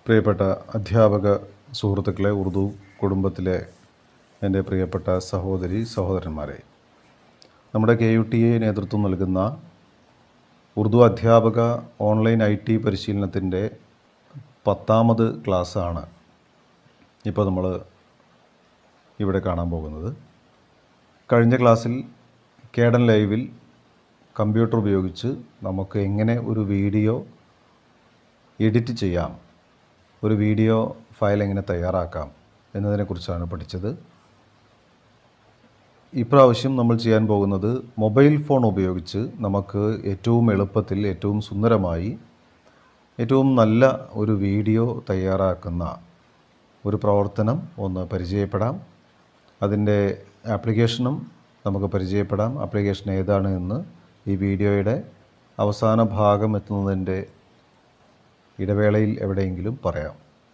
പ്രിയപ്പെട്ട അധ്യാപക സുഹൃത്തുക്കളെ ഉറുദു കുടുംബത്തിലെ എൻ്റെ പ്രിയപ്പെട്ട സഹോദരി സഹോദരന്മാരെ നമ്മുടെ കെ യു ടി എ നേതൃത്വം നൽകുന്ന ഉറുദു അധ്യാപക ഓൺലൈൻ ഐ ടി പരിശീലനത്തിൻ്റെ പത്താമത് ക്ലാസ്സാണ് ഇപ്പോൾ നമ്മൾ ഇവിടെ കാണാൻ പോകുന്നത് കഴിഞ്ഞ ക്ലാസ്സിൽ കേഡൻ ലൈവിൽ കമ്പ്യൂട്ടർ ഉപയോഗിച്ച് നമുക്ക് എങ്ങനെ ഒരു വീഡിയോ എഡിറ്റ് ചെയ്യാം ഒരു വീഡിയോ ഫയൽ എങ്ങനെ തയ്യാറാക്കാം എന്നതിനെക്കുറിച്ചാണ് പഠിച്ചത് ഇപ്രാവശ്യം നമ്മൾ ചെയ്യാൻ പോകുന്നത് മൊബൈൽ ഫോൺ ഉപയോഗിച്ച് നമുക്ക് ഏറ്റവും എളുപ്പത്തിൽ ഏറ്റവും സുന്ദരമായി ഏറ്റവും നല്ല ഒരു വീഡിയോ തയ്യാറാക്കുന്ന ഒരു പ്രവർത്തനം ഒന്ന് പരിചയപ്പെടാം അതിൻ്റെ ആപ്ലിക്കേഷനും നമുക്ക് പരിചയപ്പെടാം ആപ്ലിക്കേഷൻ ഏതാണ് എന്ന് ഈ വീഡിയോയുടെ അവസാന ഭാഗം എത്തുന്നതിൻ്റെ ഇടവേളയിൽ എവിടെയെങ്കിലും പറയാം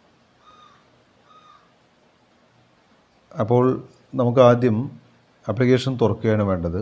അപ്പോൾ നമുക്ക് ആദ്യം ആപ്ലിക്കേഷൻ തുറക്കുകയാണ് വേണ്ടത്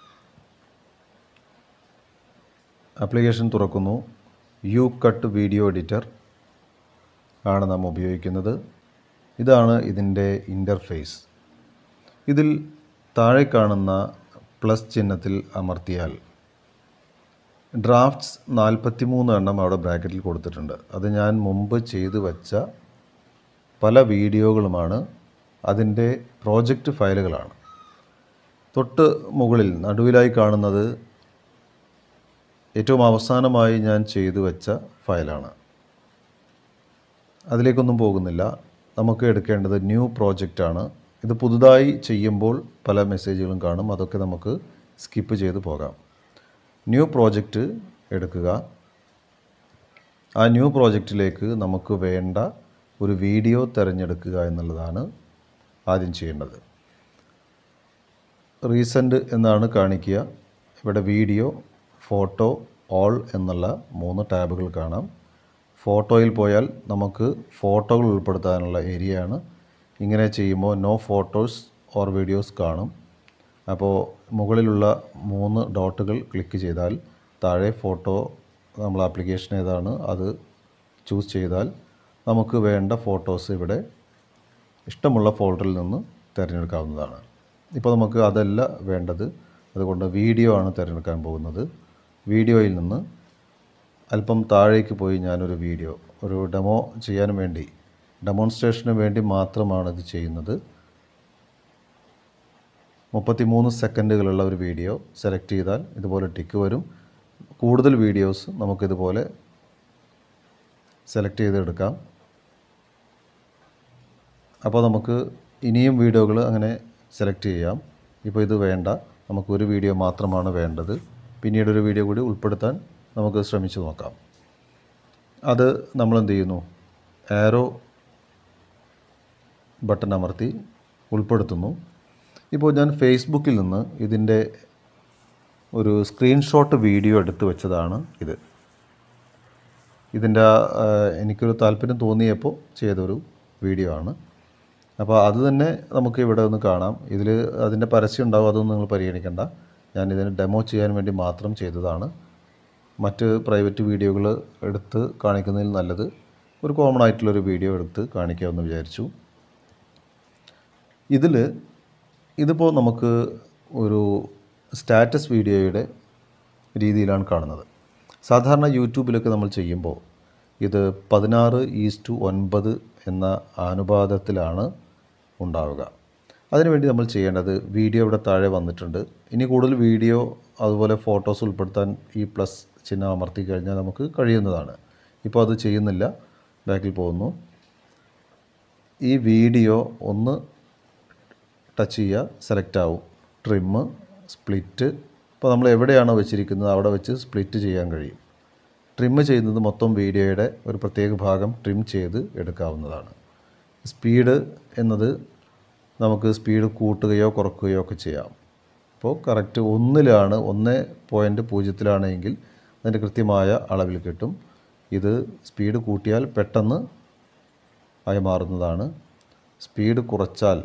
ആപ്ലിക്കേഷൻ തുറക്കുന്നു യു കട്ട് വീഡിയോ എഡിറ്റർ ആണ് നാം ഉപയോഗിക്കുന്നത് ഇതാണ് ഇതിൻ്റെ ഇൻ്റർഫേസ് ഇതിൽ താഴെ കാണുന്ന പ്ലസ് ചിഹ്നത്തിൽ അമർത്തിയാൽ ഡ്രാഫ്റ്റ്സ് നാൽപ്പത്തി മൂന്ന് എണ്ണം അവിടെ ബ്രാക്കറ്റിൽ കൊടുത്തിട്ടുണ്ട് അത് ഞാൻ മുമ്പ് ചെയ്തു വച്ച പല വീഡിയോകളുമാണ് അതിൻ്റെ പ്രോജക്റ്റ് ഫയലുകളാണ് തൊട്ട് മുകളിൽ നടുവിലായി കാണുന്നത് ഏറ്റവും അവസാനമായി ഞാൻ ചെയ്തു വെച്ച ഫയലാണ് അതിലേക്കൊന്നും പോകുന്നില്ല നമുക്ക് എടുക്കേണ്ടത് ന്യൂ പ്രോജക്റ്റാണ് ഇത് പുതുതായി ചെയ്യുമ്പോൾ പല മെസ്സേജുകളും കാണും അതൊക്കെ നമുക്ക് സ്കിപ്പ് ചെയ്ത് പോകാം ന്യൂ പ്രോജക്റ്റ് എടുക്കുക ആ ന്യൂ പ്രോജക്റ്റിലേക്ക് നമുക്ക് വേണ്ട ഒരു വീഡിയോ തിരഞ്ഞെടുക്കുക എന്നുള്ളതാണ് ആദ്യം ചെയ്യേണ്ടത് റീസെൻ്റ് എന്നാണ് കാണിക്കുക ഇവിടെ വീഡിയോ ഫോട്ടോ ഓൾ എന്നുള്ള മൂന്ന് ടാബുകൾ കാണാം ഫോട്ടോയിൽ പോയാൽ നമുക്ക് ഫോട്ടോകൾ ഉൾപ്പെടുത്താനുള്ള ഏരിയയാണ് ഇങ്ങനെ ചെയ്യുമ്പോൾ നോ ഫോട്ടോസ് ഓർ വീഡിയോസ് കാണും അപ്പോൾ മുകളിലുള്ള മൂന്ന് ഡോട്ടുകൾ ക്ലിക്ക് ചെയ്താൽ താഴെ ഫോട്ടോ നമ്മൾ ആപ്ലിക്കേഷൻ ഏതാണ് അത് ചൂസ് ചെയ്താൽ നമുക്ക് വേണ്ട ഫോട്ടോസ് ഇവിടെ ഇഷ്ടമുള്ള ഫോൾഡറിൽ നിന്ന് തിരഞ്ഞെടുക്കാവുന്നതാണ് ഇപ്പോൾ നമുക്ക് അതല്ല വേണ്ടത് അതുകൊണ്ട് വീഡിയോ ആണ് തിരഞ്ഞെടുക്കാൻ പോകുന്നത് വീഡിയോയിൽ നിന്ന് അല്പം താഴേക്ക് പോയി ഞാനൊരു വീഡിയോ ഒരു ഡെമോ ചെയ്യാൻ വേണ്ടി ഡെമോൺസ്ട്രേഷന് വേണ്ടി മാത്രമാണ് ഇത് ചെയ്യുന്നത് മുപ്പത്തിമൂന്ന് സെക്കൻഡുകളുള്ള ഒരു വീഡിയോ സെലക്ട് ചെയ്താൽ ഇതുപോലെ ടിക്ക് വരും കൂടുതൽ വീഡിയോസ് നമുക്കിതുപോലെ സെലക്ട് ചെയ്തെടുക്കാം അപ്പോൾ നമുക്ക് ഇനിയും വീഡിയോകൾ അങ്ങനെ സെലക്ട് ചെയ്യാം ഇപ്പോൾ ഇത് വേണ്ട നമുക്ക് ഒരു വീഡിയോ മാത്രമാണ് വേണ്ടത് പിന്നീട് ഒരു വീഡിയോ കൂടി ഉൾപ്പെടുത്താൻ നമുക്ക് ശ്രമിച്ചു നോക്കാം അത് നമ്മൾ എന്ത് ചെയ്യുന്നു ആരോ ബട്ടൺ അമർത്തി ഉൾപ്പെടുത്തുന്നു ഇപ്പോൾ ഞാൻ ഫേസ്ബുക്കിൽ നിന്ന് ഇതിൻ്റെ ഒരു സ്ക്രീൻഷോട്ട് വീഡിയോ എടുത്തു വെച്ചതാണ് ഇത് ഇതിൻ്റെ ആ, എനിക്കൊരു താല്പര്യം തോന്നിയപ്പോൾ ചെയ്തൊരു വീഡിയോ ആണ് അപ്പോൾ അത് തന്നെ നമുക്ക് ഇവിടെ ഒന്ന് കാണാം ഇതിൽ അതിൻ്റെ പരസ്യം ഉണ്ടാവും അതൊന്നും നിങ്ങൾ പരിഗണിക്കേണ്ട ഞാൻ ഇതിന് ഡെമോ ചെയ്യാൻ വേണ്ടി മാത്രം ചെയ്തതാണ് മറ്റ് പ്രൈവറ്റ് വീഡിയോകൾ എടുത്ത് കാണിക്കുന്നതിൽ നല്ലത് ഒരു കോമൺ ആയിട്ടുള്ളൊരു വീഡിയോ എടുത്ത് കാണിക്കാമെന്ന് വിചാരിച്ചു ഇതിൽ ഇതിപ്പോൾ നമുക്ക് ഒരു സ്റ്റാറ്റസ് വീഡിയോയുടെ രീതിയിലാണ് കാണുന്നത് സാധാരണ യൂട്യൂബിലൊക്കെ നമ്മൾ ചെയ്യുമ്പോൾ ഇത് പതിനാറ് ഈസ്റ്റു ഒൻപത് എന്ന അനുപാതത്തിലാണ് ഉണ്ടാവുക അതിനുവേണ്ടി നമ്മൾ ചെയ്യേണ്ടത് വീഡിയോ ഇവിടെ താഴെ വന്നിട്ടുണ്ട് ഇനി കൂടുതൽ വീഡിയോ അതുപോലെ ഫോട്ടോസ് ഉൾപ്പെടുത്താൻ ഈ പ്ലസ് ചിഹ്നം അമർത്തി കഴിഞ്ഞാൽ നമുക്ക് കഴിയുന്നതാണ് ഇപ്പോൾ അത് ചെയ്യുന്നില്ല ബാക്കിൽ പോകുന്നു ഈ വീഡിയോ ഒന്ന് ടച്ച് ചെയ്യുക സെലക്ട് ആവും ട്രിമ്മ് സ്പ്ലിറ്റ് ഇപ്പോൾ നമ്മൾ എവിടെയാണോ വെച്ചിരിക്കുന്നത് അവിടെ വെച്ച് സ്പ്ലിറ്റ് ചെയ്യാൻ കഴിയും ട്രിമ്മ് ചെയ്യുന്നത് മൊത്തം വീഡിയോയുടെ ഒരു പ്രത്യേക ഭാഗം ട്രിം ചെയ്ത് എടുക്കാവുന്നതാണ് സ്പീഡ് എന്നത് നമുക്ക് സ്പീഡ് കൂട്ടുകയോ കുറയ്ക്കുകയോ ഒക്കെ ചെയ്യാം അപ്പോൾ കറക്റ്റ് ഒന്നിലാണ് ഒന്ന് പോയിൻറ്റ് പൂജ്യത്തിലാണെങ്കിൽ അതിൻ്റെ കൃത്യമായ അളവിൽ കിട്ടും ഇത് സ്പീഡ് കൂട്ടിയാൽ പെട്ടെന്ന് ആയി മാറുന്നതാണ് സ്പീഡ് കുറച്ചാൽ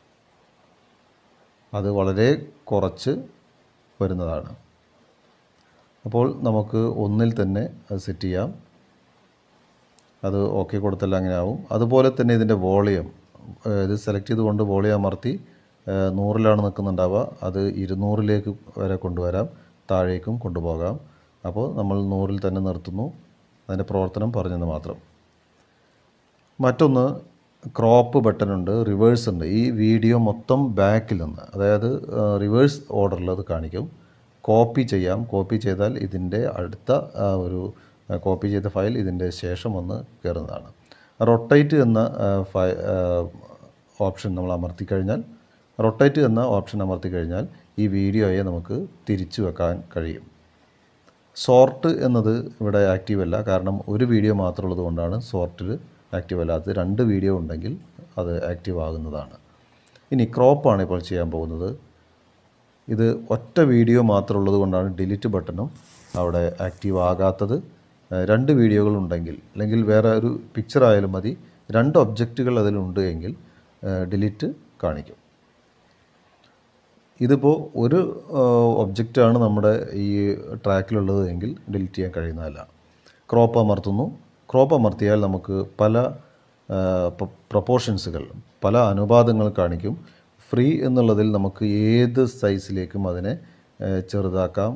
അത് വളരെ കുറച്ച് വരുന്നതാണ് അപ്പോൾ നമുക്ക് ഒന്നിൽ തന്നെ അത് സെറ്റ് ചെയ്യാം അത് ഓക്കെ കൊടുത്താൽ അങ്ങനെ ആവും അതുപോലെ തന്നെ ഇതിൻ്റെ വോളിയം ഇത് സെലക്ട് ചെയ്തുകൊണ്ട് വോളിയം അമർത്തി ഏഹ്, നൂറിലാണ് നിൽക്കുന്നുണ്ടാവുക അത് ഇരുന്നൂറിലേക്ക് വരെ കൊണ്ടുവരാം താഴേക്കും കൊണ്ടുപോകാം അപ്പോൾ നമ്മൾ നൂറിൽ തന്നെ നിർത്തുന്നു അതിൻ്റെ പ്രവർത്തനം പറഞ്ഞെന്ന് മാത്രം മറ്റൊന്ന് ക്രോപ്പ് ബട്ടൺ ഉണ്ട് റിവേഴ്സ് ഉണ്ട് ഈ വീഡിയോ മൊത്തം ബാക്കിൽ നിന്ന് അതായത് റിവേഴ്സ് ഓർഡറിൽ അത് കാണിക്കും കോപ്പി ചെയ്യാം കോപ്പി ചെയ്താൽ ഇതിൻ്റെ അടുത്ത ആ, ഒരു കോപ്പി ചെയ്ത ഫയൽ ഇതിൻ്റെ ശേഷം വന്ന് കയറുന്നതാണ് റൊട്ടേറ്റ് എന്ന ആ, ഫയ ഓപ്ഷൻ നമ്മൾ അമർത്തി കഴിഞ്ഞാൽ റൊട്ടേറ്റ് എന്ന ഓപ്ഷൻ അമർത്തി കഴിഞ്ഞാൽ ഈ വീഡിയോയെ നമുക്ക് തിരിച്ചു വെക്കാൻ കഴിയും സോർട്ട് എന്നത് ഇവിടെ ആക്റ്റീവ് അല്ല കാരണം ഒരു വീഡിയോ മാത്രമുള്ളത് കൊണ്ടാണ് സോർട്ടിൽ ആക്റ്റീവ് അല്ലാത്തത് രണ്ട് വീഡിയോ ഉണ്ടെങ്കിൽ അത് ആക്റ്റീവ് ആകുന്നതാണ് ഇനി ക്രോപ്പാണ് ഇപ്പോൾ ചെയ്യാൻ പോകുന്നത് ഇത് ഒറ്റ വീഡിയോ മാത്രമുള്ളത് കൊണ്ടാണ് ഡിലീറ്റ് ബട്ടണും അവിടെ ആക്റ്റീവ് ആകാത്തത് ഏഹ് രണ്ട് വീഡിയോകൾ ഉണ്ടെങ്കിൽ അല്ലെങ്കിൽ വേറെ ഒരു പിക്ചർ ആയാലും മതി രണ്ട് ഒബ്ജക്റ്റുകൾ അതിലുണ്ട് എങ്കിൽ ഡിലീറ്റ് കാണിക്കും ഇതിപ്പോൾ ഒരു ഒബ്ജക്റ്റാണ് നമ്മുടെ ഈ ട്രാക്കിലുള്ളത് എങ്കിൽ ഡിലീറ്റ് ചെയ്യാൻ കഴിയുന്നതല്ല ക്രോപ്പ് അമർത്തുന്നു ക്രോപ്പ് അമർത്തിയാൽ നമുക്ക് പല പ്രൊപ്പോർഷൻസുകൾ പല അനുപാതങ്ങൾ കാണിക്കും ഫ്രീ എന്നുള്ളതിൽ നമുക്ക് ഏത് സൈസിലേക്കും അതിനെ ആ, ചെറുതാക്കാം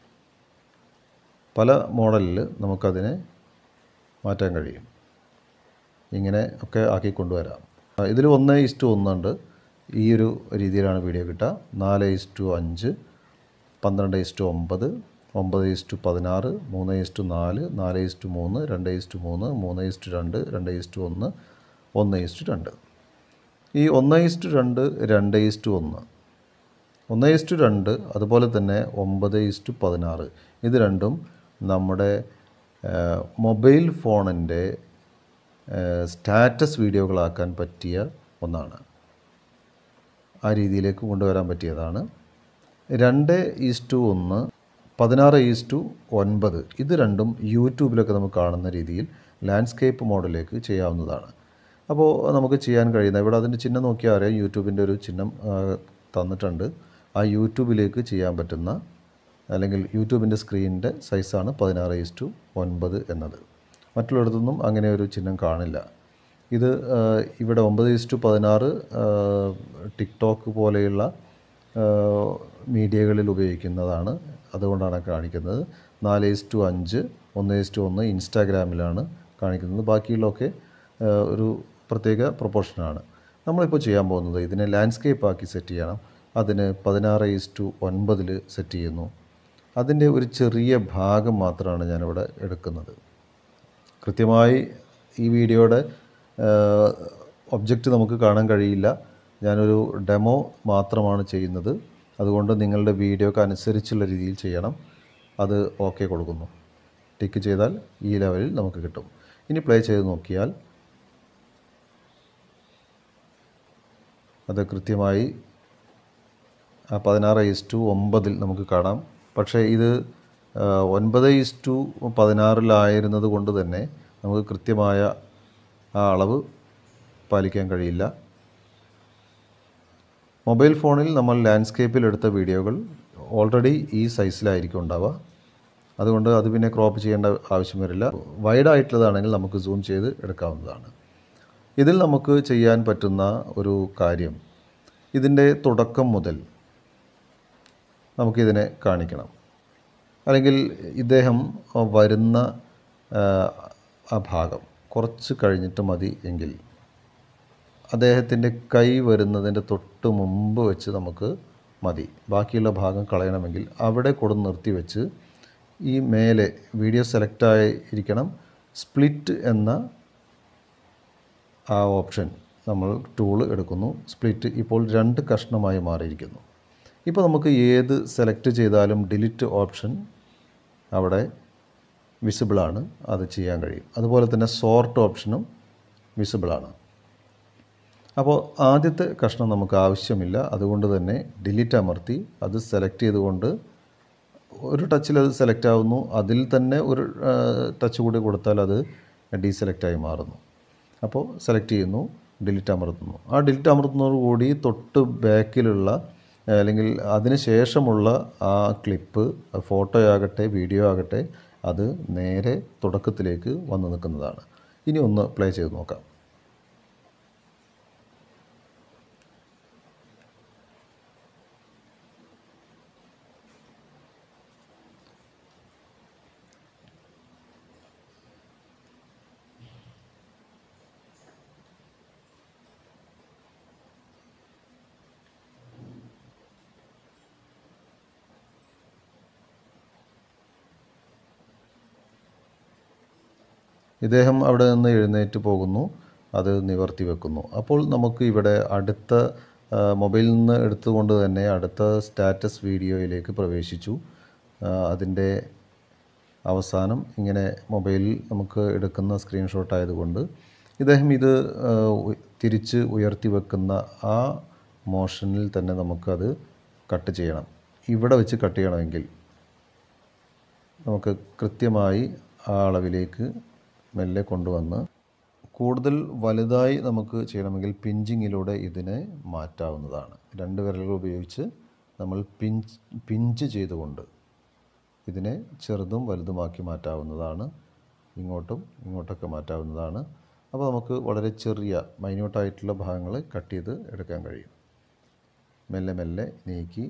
പല മോഡലിൽ നമുക്കതിനെ മാറ്റാൻ കഴിയും ഇങ്ങനെ ഒക്കെ ആക്കി കൊണ്ടുവരാം ഇതിൽ ഒന്ന് ഇസ്റ്റു ഒന്നുണ്ട് ഈ ഒരു രീതിയിലാണ് വീഡിയോ കിട്ടുക നാല് ഇസ്റ്റു അഞ്ച് പന്ത്രണ്ട് ഇസ്റ്റു ഒമ്പത് ഒമ്പത് ഇസ്റ്റു പതിനാറ് മൂന്ന് ഇസ്റ്റു നാല് നാല് ഇസ്റ്റു മൂന്ന് രണ്ട് ഇസ്റ്റു മൂന്ന് മൂന്ന് ഇസ്റ്റു രണ്ട് രണ്ട് ഇസ്റ്റു ഒന്ന് ഒന്ന് ഇസ്റ്റു രണ്ട് ഈ ഒന്ന് ഇസ്റ്റു രണ്ട് രണ്ട് ഇസ്റ്റു ഒന്ന് ഒന്ന് ഇസ്റ്റു രണ്ട് അതുപോലെ തന്നെ ഒമ്പത് ഇസ്റ്റു പതിനാറ് ഇത് രണ്ടും നമ്മുടെ മൊബൈൽ ഫോണിൻ്റെ സ്റ്റാറ്റസ് വീഡിയോകളാക്കാൻ പറ്റിയ ഒന്നാണ് ആ രീതിയിലേക്ക് കൊണ്ടുവരാൻ പറ്റിയതാണ് രണ്ട് ഈസ്റ്റു ഒന്ന് പതിനാറ് ഈസ്റ്റു ഒൻപത് ഇത് രണ്ടും യൂട്യൂബിലൊക്കെ നമുക്ക് കാണുന്ന രീതിയിൽ ലാൻഡ്സ്കേപ്പ് മോഡലിലേക്ക് ചെയ്യാവുന്നതാണ് അപ്പോൾ നമുക്ക് ചെയ്യാൻ കഴിയുന്ന ഇവിടെ അതിൻ്റെ ചിഹ്നം നോക്കിയാൽ അറിയാം യൂട്യൂബിൻ്റെ ഒരു ചിഹ്നം ആ, തന്നിട്ടുണ്ട് ആ യൂട്യൂബിലേക്ക് ചെയ്യാൻ പറ്റുന്ന അല്ലെങ്കിൽ യൂട്യൂബിൻ്റെ സ്ക്രീനിൻ്റെ സൈസാണ് പതിനാറ് ഈസ്റ്റു ഒൻപത് എന്നത് മറ്റുള്ളിടത്തൊന്നും അങ്ങനെ ഒരു ചിഹ്നം കാണില്ല ഇത് ആ, ഇവിടെ ഒമ്പത് ഈസ്റ്റു പതിനാറ് ടിക്ടോക്ക് പോലെയുള്ള ആ, മീഡിയകളിൽ ഉപയോഗിക്കുന്നതാണ് അതുകൊണ്ടാണ് കാണിക്കുന്നത് നാല് ഈസ്റ്റു അഞ്ച് ഒന്ന് ഈസ്റ്റു ഒന്ന് ഇൻസ്റ്റാഗ്രാമിലാണ് കാണിക്കുന്നത് ബാക്കിയുള്ളതൊക്കെ ആ, ഒരു പ്രത്യേക പ്രൊപ്പോർഷനാണ് നമ്മളിപ്പോൾ ചെയ്യാൻ പോകുന്നത് ഇതിനെ ലാൻഡ്സ്കേപ്പ് ആക്കി സെറ്റ് ചെയ്യണം അതിന് പതിനാറ് ഈസ്റ്റു ഒൻപതിൽ സെറ്റ് ചെയ്യുന്നു അതിൻ്റെ ഒരു ചെറിയ ഭാഗം മാത്രമാണ് ഞാനിവിടെ എടുക്കുന്നത് കൃത്യമായി ഈ വീഡിയോയുടെ ഒബ്ജക്റ്റ് നമുക്ക് കാണാൻ കഴിയില്ല ഞാനൊരു ഡെമോ മാത്രമാണ് ചെയ്യുന്നത് അതുകൊണ്ട് നിങ്ങളുടെ വീഡിയോക്ക് അനുസരിച്ചുള്ള രീതിയിൽ ചെയ്യണം അത് ഓക്കെ കൊടുക്കുന്നു ടിക്ക് ചെയ്താൽ ഈ ലെവലിൽ നമുക്ക് കിട്ടും ഇനി പ്ലേ ചെയ്ത് നോക്കിയാൽ അത് കൃത്യമായി ആ പതിനാറ് ഈസ്റ്റു ഒമ്പതിൽ നമുക്ക് കാണാം പക്ഷേ ഇത് ആ, ഒൻപത് ഈസ്റ്റു പതിനാറിലായിരുന്നത് കൊണ്ട് തന്നെ നമുക്ക് കൃത്യമായ ആ അളവ് പാലിക്കാൻ കഴിയില്ല മൊബൈൽ ഫോണിൽ നമ്മൾ ലാൻഡ്സ്കേപ്പിൽ എടുത്ത വീഡിയോകൾ ഓൾറെഡി ഈ സൈസിലായിരിക്കും ഉണ്ടാവുക അതുകൊണ്ട് അത് പിന്നെ ക്രോപ്പ് ചെയ്യേണ്ട ആവശ്യം വരില്ല വൈഡ് ആയിട്ടുള്ളതാണെങ്കിൽ നമുക്ക് സൂം ചെയ്ത് എടുക്കാവുന്നതാണ് ഇതിൽ നമുക്ക് ചെയ്യാൻ പറ്റുന്ന ഒരു കാര്യം ഇതിൻ്റെ തുടക്കം മുതൽ നമുക്കിതിനെ കാണിക്കണം അല്ലെങ്കിൽ ഇദ്ദേഹം വരുന്ന ആ, ആ ഭാഗം കുറച്ച് കഴിഞ്ഞിട്ട് മതി എങ്കിൽ അദ്ദേഹത്തിൻ്റെ കൈ വരുന്നതിൻ്റെ തൊട്ട് മുമ്പ് വെച്ച് നമുക്ക് മതി ബാക്കിയുള്ള ഭാഗം കളയണമെങ്കിൽ അവിടെ കൊടുന്ന് നിർത്തി വെച്ച് ഈ മേലെ വീഡിയോ സെലക്റ്റായി ഇരിക്കണം സ്പ്ലിറ്റ് എന്ന ആ ഓപ്ഷൻ നമ്മൾ ടൂൾ എടുക്കുന്നു സ്പ്ലിറ്റ് ഇപ്പോൾ രണ്ട് കഷ്ണമായി മാറിയിരിക്കുന്നു ഇപ്പോൾ നമുക്ക് ഏത് സെലക്ട് ചെയ്താലും ഡിലിറ്റ് ഓപ്ഷൻ അവിടെ വിസിബിളാണ് അത് ചെയ്യാൻ കഴിയും അതുപോലെ തന്നെ സോർട്ട് ഓപ്ഷനും വിസിബിളാണ് അപ്പോൾ ആദ്യത്തെ കഷ്ണം നമുക്ക് ആവശ്യമില്ല അതുകൊണ്ട് തന്നെ ഡിലീറ്റ് അമർത്തി അത് സെലക്ട് ചെയ്തുകൊണ്ട് ഒരു ടച്ചിൽ അത് സെലക്ട് ആവുന്നു അതിൽ തന്നെ ഒരു ടച്ച് കൂടി കൊടുത്താൽ അത് ഡീസെലക്റ്റായി മാറുന്നു അപ്പോൾ സെലക്ട് ചെയ്യുന്നു ഡിലീറ്റ് അമർത്തുന്നു ആ ഡിലീറ്റ് അമർത്തുന്നതോടുകൂടി തൊട്ട് ബാക്കിലുള്ള ഏഹ്, അല്ലെങ്കിൽ അതിന് ശേഷമുള്ള ആ ക്ലിപ്പ് ഫോട്ടോ ആകട്ടെ വീഡിയോ ആകട്ടെ അത് നേരെ തുടക്കത്തിലേക്ക് വന്നു നിൽക്കുന്നതാണ് ഇനി ഒന്ന് പ്ലേ ചെയ്ത് നോക്കാം ഇദ്ദേഹം അവിടെ നിന്ന് എഴുന്നേറ്റ് പോകുന്നു അത് നിവർത്തി വെക്കുന്നു അപ്പോൾ നമുക്ക് ഇവിടെ അടുത്ത ആ, മൊബൈലിൽ നിന്ന് എടുത്തുകൊണ്ട് തന്നെ അടുത്ത സ്റ്റാറ്റസ് വീഡിയോയിലേക്ക് പ്രവേശിച്ചു ആ, അതിൻ്റെ അവസാനം ഇങ്ങനെ മൊബൈലിൽ നമുക്ക് എടുക്കുന്ന സ്ക്രീൻഷോട്ട് ആയതുകൊണ്ട് ഇദ്ദേഹം ഇത് ആ, ഉ- തിരിച്ച് ഉയർത്തി വെക്കുന്ന ആ മോഷനിൽ തന്നെ നമുക്കത് കട്ട് ചെയ്യണം ഇവിടെ വെച്ച് കട്ട് ചെയ്യണമെങ്കിൽ നമുക്ക് കൃത്യമായി ആ അളവിലേക്ക് മെല്ലെ കൊണ്ടുവന്ന് കൂടുതൽ വലുതായി നമുക്ക് ചെയ്യണമെങ്കിൽ പിഞ്ചിങ്ങിലൂടെ ഇതിനെ മാറ്റാവുന്നതാണ് രണ്ട് വിരലുകൾ ഉപയോഗിച്ച് നമ്മൾ പിഞ്ച് പിഞ്ച് ചെയ്തുകൊണ്ട് ഇതിനെ ചെറുതും വലുതുമാക്കി മാറ്റാവുന്നതാണ് ഇങ്ങോട്ടും ഇങ്ങോട്ടൊക്കെ മാറ്റാവുന്നതാണ് അപ്പോൾ നമുക്ക് വളരെ ചെറിയ മൈന്യൂട്ടായിട്ടുള്ള ഭാഗങ്ങൾ കട്ട് ചെയ്ത് എടുക്കാൻ കഴിയും മെല്ലെ മെല്ലെ നീക്കി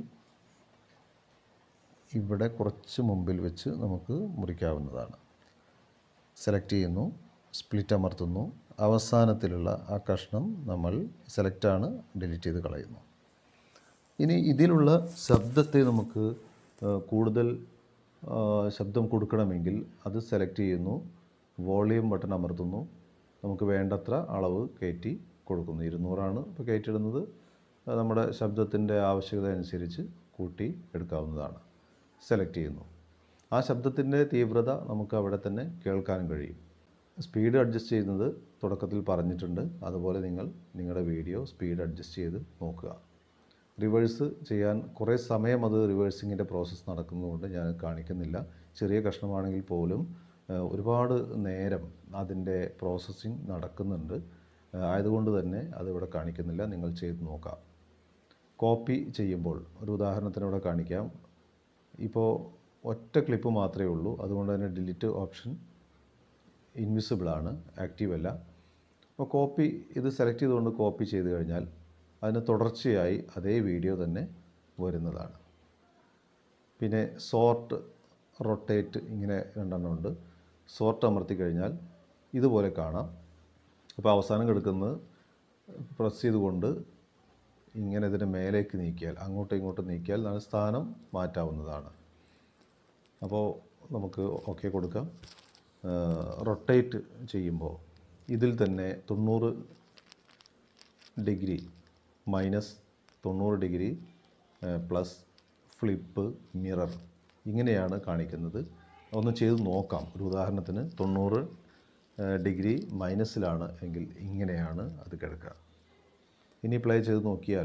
ഇവിടെ കുറച്ച് മുമ്പിൽ വെച്ച് നമുക്ക് മുറിക്കാവുന്നതാണ് സെലക്ട് ചെയ്യുന്നു സ്പ്ലിറ്റ് അമർത്തുന്നു അവസാനത്തിലുള്ള ആ കഷ്ണം നമ്മൾ സെലക്റ്റാണ് ഡിലീറ്റ് ചെയ്ത് കളയുന്നു ഇനി ഇതിലുള്ള ശബ്ദത്തെ നമുക്ക് ആ, കൂടുതൽ ആ, ശബ്ദം കൊടുക്കണമെങ്കിൽ അത് സെലക്ട് ചെയ്യുന്നു വോളിയം ബട്ടൺ അമർത്തുന്നു നമുക്ക് വേണ്ടത്ര അളവ് കയറ്റി കൊടുക്കുന്നു ഇരുന്നൂറാണ് ഇപ്പോൾ കയറ്റിയിടുന്നത് അത് നമ്മുടെ ശബ്ദത്തിൻ്റെ ആവശ്യകത അനുസരിച്ച് കൂട്ടി എടുക്കാവുന്നതാണ് സെലക്ട് ചെയ്യുന്നു ആ ശബ്ദത്തിൻ്റെ തീവ്രത നമുക്ക് അവിടെ തന്നെ കേൾക്കാനും കഴിയും സ്പീഡ് അഡ്ജസ്റ്റ് ചെയ്യുന്നത് തുടക്കത്തിൽ പറഞ്ഞിട്ടുണ്ട് അതുപോലെ നിങ്ങൾ നിങ്ങളുടെ വീഡിയോ സ്പീഡ് അഡ്ജസ്റ്റ് ചെയ്ത് നോക്കുക റിവേഴ്സ് ചെയ്യാൻ കുറേ സമയം അത് റിവേഴ്സിങ്ങിൻ്റെ പ്രോസസ്സ് നടക്കുന്നതുകൊണ്ട് ഞാൻ കാണിക്കുന്നില്ല ചെറിയ കഷ്ണമാണെങ്കിൽ പോലും ആ, ഒരുപാട് നേരം അതിൻ്റെ പ്രോസസ്സിങ് നടക്കുന്നുണ്ട് ആ, ആയതുകൊണ്ട് തന്നെ അതിവിടെ കാണിക്കുന്നില്ല നിങ്ങൾ ചെയ്ത് നോക്കാം കോപ്പി ചെയ്യുമ്പോൾ ഒരു ഉദാഹരണത്തിന് ഇവിടെ കാണിക്കാം ഇപ്പോൾ ഒറ്റ ക്ലിപ്പ് മാത്രമേ ഉള്ളൂ അതുകൊണ്ട് തന്നെ ഡിലീറ്റ് ഓപ്ഷൻ ഇൻവിസിബിൾ ആണ് ആക്റ്റീവ് അല്ല അപ്പോൾ കോപ്പി ഇത് സെലക്ട് ചെയ്തുകൊണ്ട് കോപ്പി ചെയ്ത് കഴിഞ്ഞാൽ അതിന് തുടർച്ചയായി അതേ വീഡിയോ തന്നെ വരുന്നതാണ് പിന്നെ സോർട്ട് റൊട്ടേറ്റ് ഇങ്ങനെ രണ്ടെണ്ണം ഉണ്ട് സോർട്ട് അമർത്തി കഴിഞ്ഞാൽ ഇതുപോലെ കാണാം അപ്പോൾ അവസാനം കിടക്കുന്നത് പ്രസ് ചെയ്തുകൊണ്ട് ഇങ്ങനെ ഇതിൻ്റെ മേലേക്ക് നീക്കിയാൽ അങ്ങോട്ടും ഇങ്ങോട്ടും നീക്കിയാൽ നല്ല സ്ഥാനം മാറ്റാവുന്നതാണ് അപ്പോൾ നമുക്ക് ഓക്കെ കൊടുക്കാം റൊട്ടേറ്റ് ചെയ്യുമ്പോൾ ഇതിൽ തന്നെ തൊണ്ണൂറ് ഡിഗ്രി മൈനസ് തൊണ്ണൂറ് ഡിഗ്രി പ്ലസ് ഫ്ലിപ്പ് മിറർ ഇങ്ങനെയാണ് കാണിക്കുന്നത് ഒന്ന് ചെയ്ത് നോക്കാം ഒരു ഉദാഹരണത്തിന് തൊണ്ണൂറ് ഡിഗ്രി മൈനസിലാണ് എങ്കിൽ ഇങ്ങനെയാണ് അത് കിടക്കുക ഇനി പ്ലേ ചെയ്ത് നോക്കിയാൽ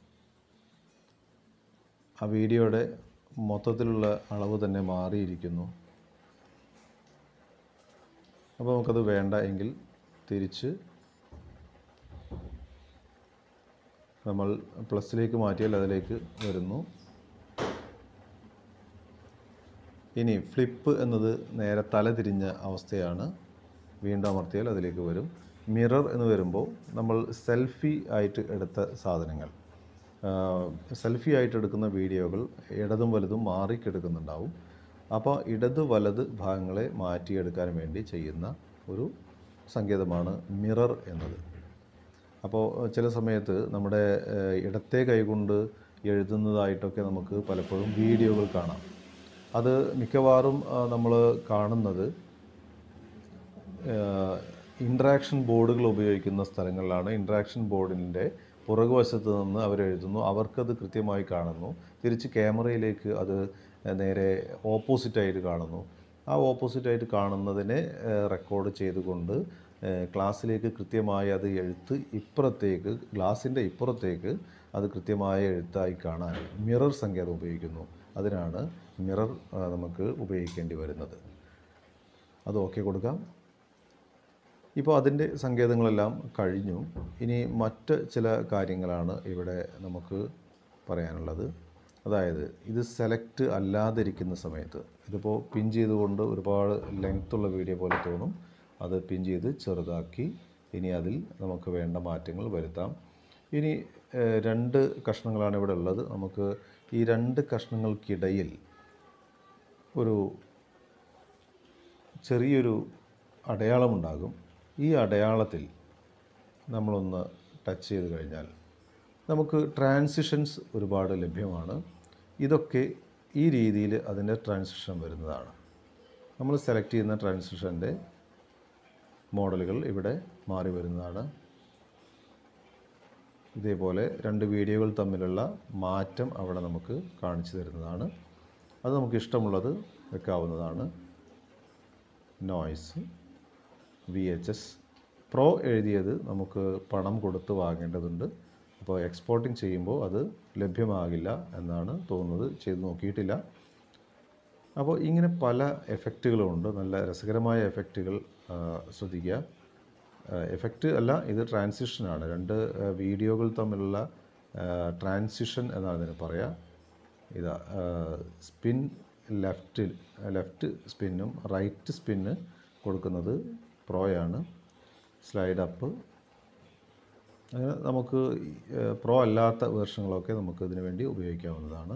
ആ വീഡിയോയുടെ മൊത്തത്തിലുള്ള അളവ് തന്നെ മാറിയിരിക്കുന്നു അപ്പോൾ നമുക്കത് വേണ്ട എങ്കിൽ തിരിച്ച് നമ്മൾ പ്ലസ്സിലേക്ക് മാറ്റിയാൽ അതിലേക്ക് വരുന്നു ഇനി ഫ്ലിപ്പ് എന്നത് നേരെ തല തിരിഞ്ഞ അവസ്ഥയാണ് വീണ്ടും അമർത്തിയാൽ അതിലേക്ക് വരും മിറർ എന്ന് വരുമ്പോൾ നമ്മൾ സെൽഫി ആയിട്ട് എടുത്ത സാധനങ്ങൾ സെൽഫി ആയിട്ട് എടുക്കുന്ന വീഡിയോകൾ ഇടതും വലതും മാറിക്കെടുക്കുന്നുണ്ടാവും അപ്പോൾ ഇടത് വലത് ഭാഗങ്ങളെ മാറ്റിയെടുക്കാൻ വേണ്ടി ചെയ്യുന്ന ഒരു സങ്കേതമാണ് മിറർ എന്നത് അപ്പോൾ ചില സമയത്ത് നമ്മുടെ ഏഹ്, ഇടത്തെ കൈകൊണ്ട് എഴുതുന്നതായിട്ടൊക്കെ നമുക്ക് പലപ്പോഴും വീഡിയോകൾ കാണാം അത് മിക്കവാറും നമ്മൾ കാണുന്നത് ഇൻട്രാക്ഷൻ ബോർഡുകൾ ഉപയോഗിക്കുന്ന സ്ഥലങ്ങളിലാണ് ഇൻട്രാക്ഷൻ ബോർഡിൻ്റെ പുറകുവശത്ത് നിന്ന് അവരെഴുതുന്നു അവർക്കത് കൃത്യമായി കാണുന്നു തിരിച്ച് ക്യാമറയിലേക്ക് അത് നേരെ ഓപ്പോസിറ്റായിട്ട് കാണുന്നു ആ ഓപ്പോസിറ്റായിട്ട് കാണുന്നതിനെ റെക്കോർഡ് ചെയ്തുകൊണ്ട് ഏഹ്, ക്ലാസ്സിലേക്ക് കൃത്യമായി അത് എഴുത്ത് ഇപ്പുറത്തേക്ക് ഗ്ലാസിൻ്റെ ഇപ്പുറത്തേക്ക് അത് കൃത്യമായ എഴുത്തായി കാണാൻ മിറർ സങ്കേതം ഉപയോഗിക്കുന്നു അതിനാണ് മിറർ ആ, നമുക്ക് ഉപയോഗിക്കേണ്ടി വരുന്നത് അത് ഓക്കെ കൊടുക്കാം ഇപ്പോൾ അതിൻ്റെ സങ്കേതങ്ങളെല്ലാം കഴിഞ്ഞു ഇനി മറ്റ് ചില കാര്യങ്ങളാണ് ഇവിടെ നമുക്ക് പറയാനുള്ളത് അതായത് ഇത് സെലക്ട് അല്ലാതിരിക്കുന്ന സമയത്ത് ഇതിപ്പോൾ പിൻ ചെയ്തുകൊണ്ട് ഒരുപാട് ലെങ്ത്തുള്ള വീഡിയോ പോലെ തോന്നും അത് പിൻ ചെയ്ത് ചെറുതാക്കി ഇനി അതിൽ നമുക്ക് വേണ്ട മാറ്റങ്ങൾ വരുത്താം ഇനി ഏഹ്, രണ്ട് കഷ്ണങ്ങളാണ് ഇവിടെ ഉള്ളത് നമുക്ക് ഈ രണ്ട് കഷ്ണങ്ങൾക്കിടയിൽ ഒരു ചെറിയൊരു അടയാളമുണ്ടാകും ഈ അടയാളത്തിൽ നമ്മളൊന്ന് ടച്ച് ചെയ്ത് കഴിഞ്ഞാൽ നമുക്ക് ട്രാൻസിഷൻസ് ഒരുപാട് ലഭ്യമാണ് ഇതൊക്കെ ഈ രീതിയിൽ അതിൻ്റെ ട്രാൻസിഷൻ വരുന്നതാണ് നമ്മൾ സെലക്ട് ചെയ്യുന്ന ട്രാൻസിഷൻ്റെ മോഡലുകൾ ഇവിടെ മാറി വരുന്നതാണ് ഇതേപോലെ രണ്ട് വീഡിയോകൾ തമ്മിലുള്ള മാറ്റം അവിടെ നമുക്ക് കാണിച്ചു തരുന്നതാണ് അത് നമുക്ക് ഇഷ്ടമുള്ളത് വെക്കാവുന്നതാണ് noise V H S pro എഴുതിയത് നമുക്ക് പണം കൊടുത്ത് വാങ്ങേണ്ടതുണ്ട് അപ്പോൾ എക്സ്പോർട്ടിങ് ചെയ്യുമ്പോൾ അത് ലഭ്യമാകില്ല എന്നാണ് തോന്നുന്നത് ചെയ്ത് നോക്കിയിട്ടില്ല അപ്പോൾ ഇങ്ങനെ പല എഫക്റ്റുകളുമുണ്ട് നല്ല രസകരമായ എഫക്റ്റുകൾ ആ, ശ്രദ്ധിക്കുക എഫക്റ്റ് അല്ല ഇത് ട്രാൻസിഷനാണ് രണ്ട് ആ, വീഡിയോകൾ തമ്മിലുള്ള ട്രാൻസിഷൻ എന്നാണ് ഇതിന് പറയുക ഇതാ സ്പിൻ ലെഫ്റ്റിൽ ലെഫ്റ്റ് സ്പിന്നും റൈറ്റ് സ്പിന്ന് കൊടുക്കുന്നത് പ്രോയാണ് സ്ലൈഡ് അപ്പ് അങ്ങനെ നമുക്ക് പ്രോ അല്ലാത്ത വേർഷനുകളൊക്കെ നമുക്ക് ഇതിനു വേണ്ടി ഉപയോഗിക്കാവുന്നതാണ്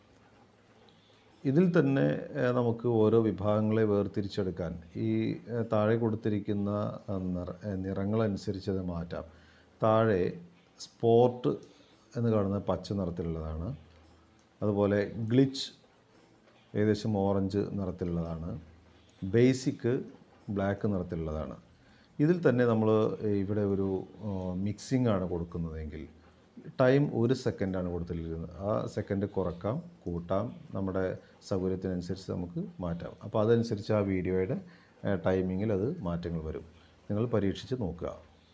ഇതിൽ തന്നെ ഏഹ്, നമുക്ക് ഓരോ വിഭാഗങ്ങളെ വേർതിരിച്ചെടുക്കാൻ ഈ ഏഹ്, താഴെ കൊടുത്തിരിക്കുന്ന ആ, നിറ ഏഹ്, നിറങ്ങളനുസരിച്ച് അത് മാറ്റാം താഴെ സ്പോർട്ട് എന്ന് കാണുന്ന പച്ച നിറത്തിലുള്ളതാണ് അതുപോലെ ഗ്ലിച്ച് ഏകദേശം ഓറഞ്ച് നിറത്തിലുള്ളതാണ് ബേസിക് ബ്ലാക്ക് നിറത്തിലുള്ളതാണ് ഇതിൽ തന്നെ നമ്മൾ ഇവിടെ ഒരു മിക്സിംഗ് ആണ് കൊടുക്കുന്നതെങ്കിൽ ടൈം ഒരു സെക്കൻഡാണ് കൊടുത്തിരിക്കുന്നത് ആ സെക്കൻഡ് കുറക്കാം കൂട്ടാം നമ്മുടെ സൗകര്യത്തിനനുസരിച്ച് നമുക്ക് മാറ്റാം അപ്പോൾ അതനുസരിച്ച് ആ വീഡിയോയുടെ ടൈമിങ്ങിൽ അത് മാറ്റങ്ങൾ വരും നിങ്ങൾ പരീക്ഷിച്ച് നോക്കുക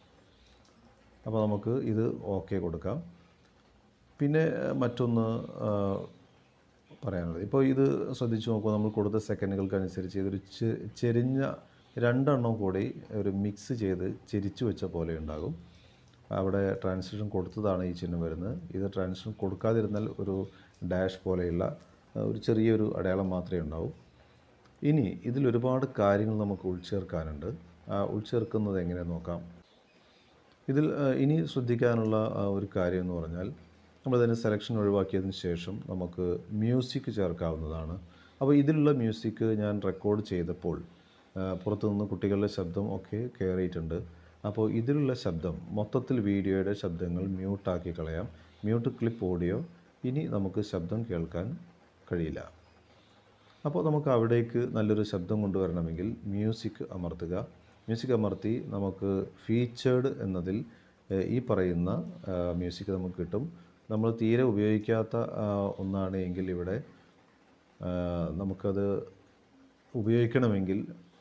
അപ്പോൾ നമുക്ക് ഇത് ഓക്കെ കൊടുക്കാം പിന്നെ ഏഹ്, മറ്റൊന്ന് ആഹ്, പറയാനുള്ളത് ഇപ്പോൾ ഇത് ശ്രദ്ധിച്ച് നോക്കുമ്പോൾ നമ്മൾ കൊടുത്ത സെക്കൻഡുകൾക്കനുസരിച്ച് ഇതൊരു ചെ- ചെരിഞ്ഞ രണ്ടെണ്ണം കൂടി ഒരു മിക്സ് ചെയ്ത് ചെരിച്ചു വെച്ച പോലെ ഉണ്ടാകും അവിടെ ട്രാൻസിഷൻ കൊടുത്തതാണ് ഈ ചിഹ്നം വരുന്നത് ഇത് ട്രാൻസിഷൻ കൊടുക്കാതിരുന്നാൽ ഒരു ഡാഷ് പോലെയുള്ള ആ, ഒരു ചെറിയൊരു അടയാളം മാത്രമേ ഉണ്ടാവൂ ഇനി ഇതിൽ ഒരുപാട് കാര്യങ്ങൾ നമുക്ക് ഉൾച്ചേർക്കാനുണ്ട് ആ ഉൾച്ചേർക്കുന്നത് എങ്ങനെ നോക്കാം ഇതിൽ ആ, ഇനി ശ്രദ്ധിക്കാനുള്ള ആ, ഒരു കാര്യം എന്ന് പറഞ്ഞാൽ നമ്മളിതിൻ്റെ സെലക്ഷൻ ഒഴിവാക്കിയതിന് ശേഷം നമുക്ക് മ്യൂസിക് ചേർക്കാവുന്നതാണ് അപ്പോൾ ഇതിലുള്ള മ്യൂസിക് ഞാൻ റെക്കോർഡ് ചെയ്തപ്പോൾ ആ, പുറത്തുനിന്ന് കുട്ടികളുടെ ശബ്ദം ഒക്കെ കയറിയിട്ടുണ്ട് അപ്പോൾ ഇതിലുള്ള ശബ്ദം മൊത്തത്തിൽ വീഡിയോയുടെ ശബ്ദങ്ങൾ മ്യൂട്ടാക്കി കളയാം മ്യൂട്ട് ക്ലിപ്പ് ഓഡിയോ ഇനി നമുക്ക് ശബ്ദം കേൾക്കാൻ കഴിയില്ല അപ്പോൾ നമുക്ക് അവിടേക്ക് നല്ലൊരു ശബ്ദം കൊണ്ടുവരണമെങ്കിൽ മ്യൂസിക് അമർത്തുക മ്യൂസിക് അമർത്തി നമുക്ക് ഫീച്ചേർഡ് എന്നതിൽ ഏഹ്, ഈ പറയുന്ന മ്യൂസിക് നമുക്ക് കിട്ടും നമ്മൾ തീരെ ഉപയോഗിക്കാത്ത ആ, ഒന്നാണ് എങ്കിൽ ഇവിടെ ആ, നമുക്കത് ഉപയോഗിക്കണമെങ്കിൽ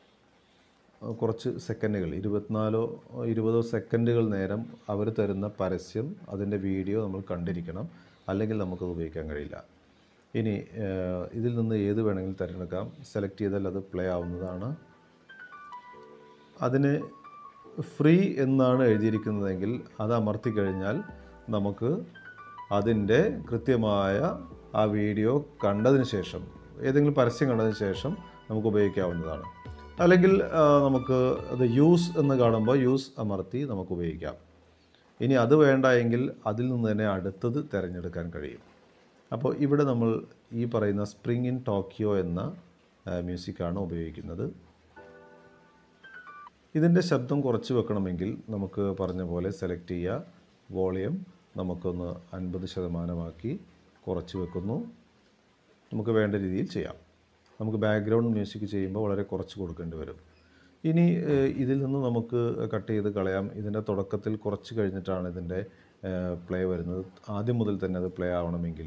കുറച്ച് സെക്കൻഡുകൾ ഇരുപത്തിനാലോ ഇരുപതോ സെക്കൻഡുകൾ നേരം അവർ തരുന്ന പരസ്യം അതിൻ്റെ വീഡിയോ നമ്മൾ കണ്ടിരിക്കണം അല്ലെങ്കിൽ നമുക്കത് ഉപയോഗിക്കാൻ കഴിയില്ല ഇനി ഏഹ്, ഇതിൽ നിന്ന് ഏത് വേണമെങ്കിലും തിരഞ്ഞെടുക്കാം സെലക്ട് ചെയ്താൽ അത് പ്ലേ ആവുന്നതാണ് അതിന് ഫ്രീ എന്നാണ് എഴുതിയിരിക്കുന്നതെങ്കിൽ അത് അമർത്തി കഴിഞ്ഞാൽ നമുക്ക് അതിൻ്റെ കൃത്യമായ ആ വീഡിയോ കണ്ടതിന് ശേഷം ഏതെങ്കിലും പരസ്യം കണ്ടതിന് ശേഷം നമുക്ക് ഉപയോഗിക്കാവുന്നതാണ് അല്ലെങ്കിൽ ആ, നമുക്ക് അത് യൂസ് എന്ന് കാണുമ്പോൾ യൂസ് അമർത്തി നമുക്ക് ഉപയോഗിക്കാം ഇനി അത് വേണ്ട എങ്കിൽ അതിൽ നിന്ന് തന്നെ അടുത്തത് തിരഞ്ഞെടുക്കാൻ കഴിയും അപ്പോൾ ഇവിടെ നമ്മൾ ഈ പറയുന്ന സ്പ്രിംഗ് ഇൻ ടോക്കിയോ എന്ന ആ, മ്യൂസിക്കാണ് ഉപയോഗിക്കുന്നത് ഇതിൻ്റെ ശബ്ദം കുറച്ച് വെക്കണമെങ്കിൽ നമുക്ക് പറഞ്ഞ പോലെ സെലക്ട് ചെയ്യുക വോളിയം നമുക്കൊന്ന് അൻപത് ശതമാനമാക്കി കുറച്ച് വെക്കുന്നു നമുക്ക് വേണ്ട രീതിയിൽ ചെയ്യാം നമുക്ക് ബാക്ക്ഗ്രൗണ്ട് മ്യൂസിക് ചെയ്യുമ്പോൾ വളരെ കുറച്ച് കൊടുക്കേണ്ടി വരും ഇനി ഏഹ്, ഇതിൽ നിന്ന് നമുക്ക് കട്ട് ചെയ്ത് കളയാം ഇതിൻ്റെ തുടക്കത്തിൽ കുറച്ച് കഴിഞ്ഞിട്ടാണ് ഇതിൻ്റെ പ്ലേ വരുന്നത് ആദ്യം മുതൽ തന്നെ അത് പ്ലേ ആവണമെങ്കിൽ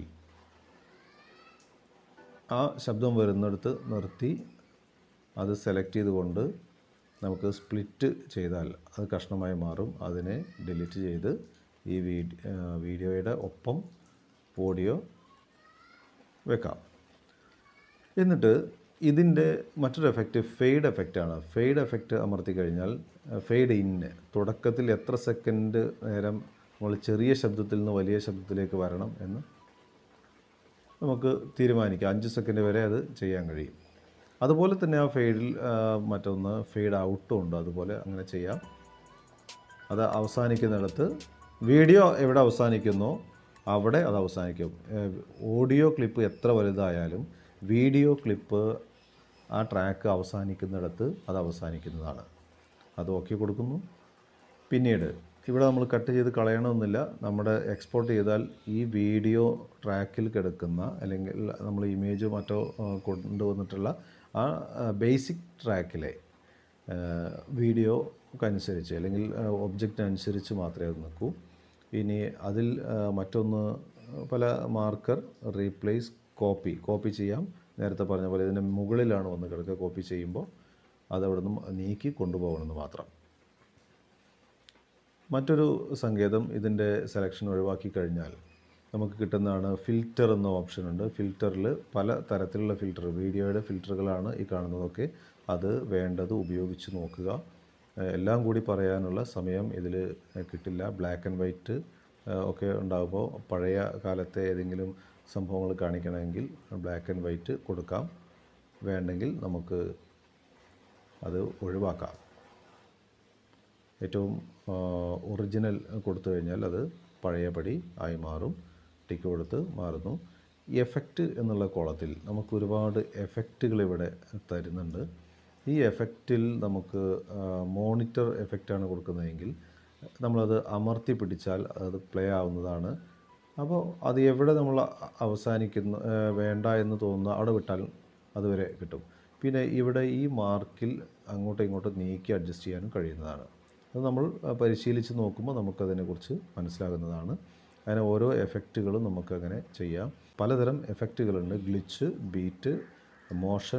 ആ ശബ്ദം വരുന്നിടത്ത് നിർത്തി അത് സെലക്ട് ചെയ്തുകൊണ്ട് നമുക്ക് സ്പ്ലിറ്റ് ചെയ്താൽ അത് കഷ്ണമായി മാറും അതിനെ ഡിലീറ്റ് ചെയ്ത് ഈ വീഡി വീഡിയോയുടെ ഒപ്പം ഓഡിയോ വെക്കാം എന്നിട്ട് ഇതിൻ്റെ മറ്റൊരു എഫക്റ്റ് ഫെയ്ഡ് എഫക്റ്റാണ് ഫെയ്ഡ് എഫക്റ്റ് അമർത്തി കഴിഞ്ഞാൽ ഫെയ്ഡ് ഇന്ന് തുടക്കത്തിൽ എത്ര സെക്കൻഡ് നേരം നമ്മൾ ചെറിയ ശബ്ദത്തിൽ നിന്ന് വലിയ ശബ്ദത്തിലേക്ക് വരണം എന്ന് നമുക്ക് തീരുമാനിക്കാം അഞ്ച് സെക്കൻഡ് വരെ അത് ചെയ്യാൻ കഴിയും അതുപോലെ തന്നെ ആ ഫെയ്ഡിൽ മറ്റൊന്ന് ഫെയ്ഡ് ഔട്ടും ഉണ്ട് അതുപോലെ അങ്ങനെ ചെയ്യാം അത് അവസാനിക്കുന്നിടത്ത് വീഡിയോ എവിടെ അവസാനിക്കുന്നോ അവിടെ അത് അവസാനിക്കും ഏഹ് ഓഡിയോ ക്ലിപ്പ് എത്ര വലുതായാലും വീഡിയോ ക്ലിപ്പ് ആ ട്രാക്ക് അവസാനിക്കുന്നിടത്ത് അത് അവസാനിക്കുന്നതാണ് അത് ഓക്കെ കൊടുക്കുന്നു പിന്നീട് ഇവിടെ നമ്മൾ കട്ട് ചെയ്ത് കളയണമെന്നില്ല നമ്മുടെ എക്സ്പോർട്ട് ചെയ്താൽ ഈ വീഡിയോ ട്രാക്കിൽ കിടക്കുന്ന അല്ലെങ്കിൽ നമ്മൾ ഇമേജ് മറ്റോ ആ, കൊണ്ടുവന്നിട്ടുള്ള ആ ബേസിക് ട്രാക്കിലെ വീഡിയോക്കനുസരിച്ച് അല്ലെങ്കിൽ ഒബ്ജക്റ്റിനനുസരിച്ച് മാത്രമേ അത് നിൽക്കൂ ഇനി അതിൽ ആ, മറ്റൊന്ന് പല മാർക്കർ റീപ്ലേസ് കോപ്പി കോപ്പി ചെയ്യാം നേരത്തെ പറഞ്ഞ പോലെ ഇതിൻ്റെ മുകളിലാണ് വന്ന് കിടക്കുക കോപ്പി ചെയ്യുമ്പോൾ അത് അവിടെ നിന്ന് നീക്കി കൊണ്ടുപോകണമെന്ന് മാത്രം മറ്റൊരു സങ്കേതം ഇതിൻ്റെ സെലക്ഷൻ ഒഴിവാക്കി കഴിഞ്ഞാൽ നമുക്ക് കിട്ടുന്നതാണ് ഫിൽറ്റർ എന്ന ഓപ്ഷൻ ഉണ്ട് ഫിൽറ്ററിൽ പല തരത്തിലുള്ള ഫിൽറ്റർ വീഡിയോയുടെ ഫിൽറ്ററുകളാണ് ഈ കാണുന്നതൊക്കെ അത് വേണ്ടത് ഉപയോഗിച്ച് നോക്കുക ഏഹ് എല്ലാം കൂടി പറയാനുള്ള സമയം ഇതിൽ കിട്ടില്ല ബ്ലാക്ക് ആൻഡ് വൈറ്റ് ഒക്കെ ഉണ്ടാകുമ്പോൾ പഴയ കാലത്തെ ഏതെങ്കിലും സംഭവങ്ങൾ കാണിക്കണമെങ്കിൽ ബ്ലാക്ക് ആൻഡ് വൈറ്റ് കൊടുക്കാം വേണ്ടെങ്കിൽ നമുക്ക് അത് ഒഴിവാക്കാം ഏറ്റവും ഒറിജിനൽ കൊടുത്തു കഴിഞ്ഞാൽ അത് പഴയപടി ആയി മാറും ടിക്ക് കൊടുത്ത് മാറുന്നു ഈ എഫക്റ്റ് എന്നുള്ള കോളത്തിൽ നമുക്ക് ഒരുപാട് എഫക്റ്റുകൾ ഇവിടെ തരുന്നുണ്ട് ഈ എഫക്റ്റിൽ നമുക്ക് മോണിറ്റർ എഫക്റ്റാണ് കൊടുക്കുന്നതെങ്കിൽ നമ്മളത് അമർത്തി പിടിച്ചാൽ അത് പ്ലേ ആവുന്നതാണ് അപ്പോൾ അത് എവിടെ നമ്മൾ അവസാനിക്കുന്നു ആ, വേണ്ട എന്ന് തോന്നുന്നു അവിടെ വിട്ടാൽ അതുവരെ കിട്ടും പിന്നെ ഇവിടെ ഈ മാർക്കിൽ അങ്ങോട്ടും ഇങ്ങോട്ടും നീക്കി അഡ്ജസ്റ്റ് ചെയ്യാനും കഴിയുന്നതാണ് അത് നമ്മൾ ആ, പരിശീലിച്ച് നോക്കുമ്പോൾ നമുക്കതിനെക്കുറിച്ച് മനസ്സിലാകുന്നതാണ് അങ്ങനെ ഓരോ എഫക്റ്റുകളും നമുക്കങ്ങനെ ചെയ്യാം പലതരം എഫക്റ്റുകളുണ്ട് glitch beat motion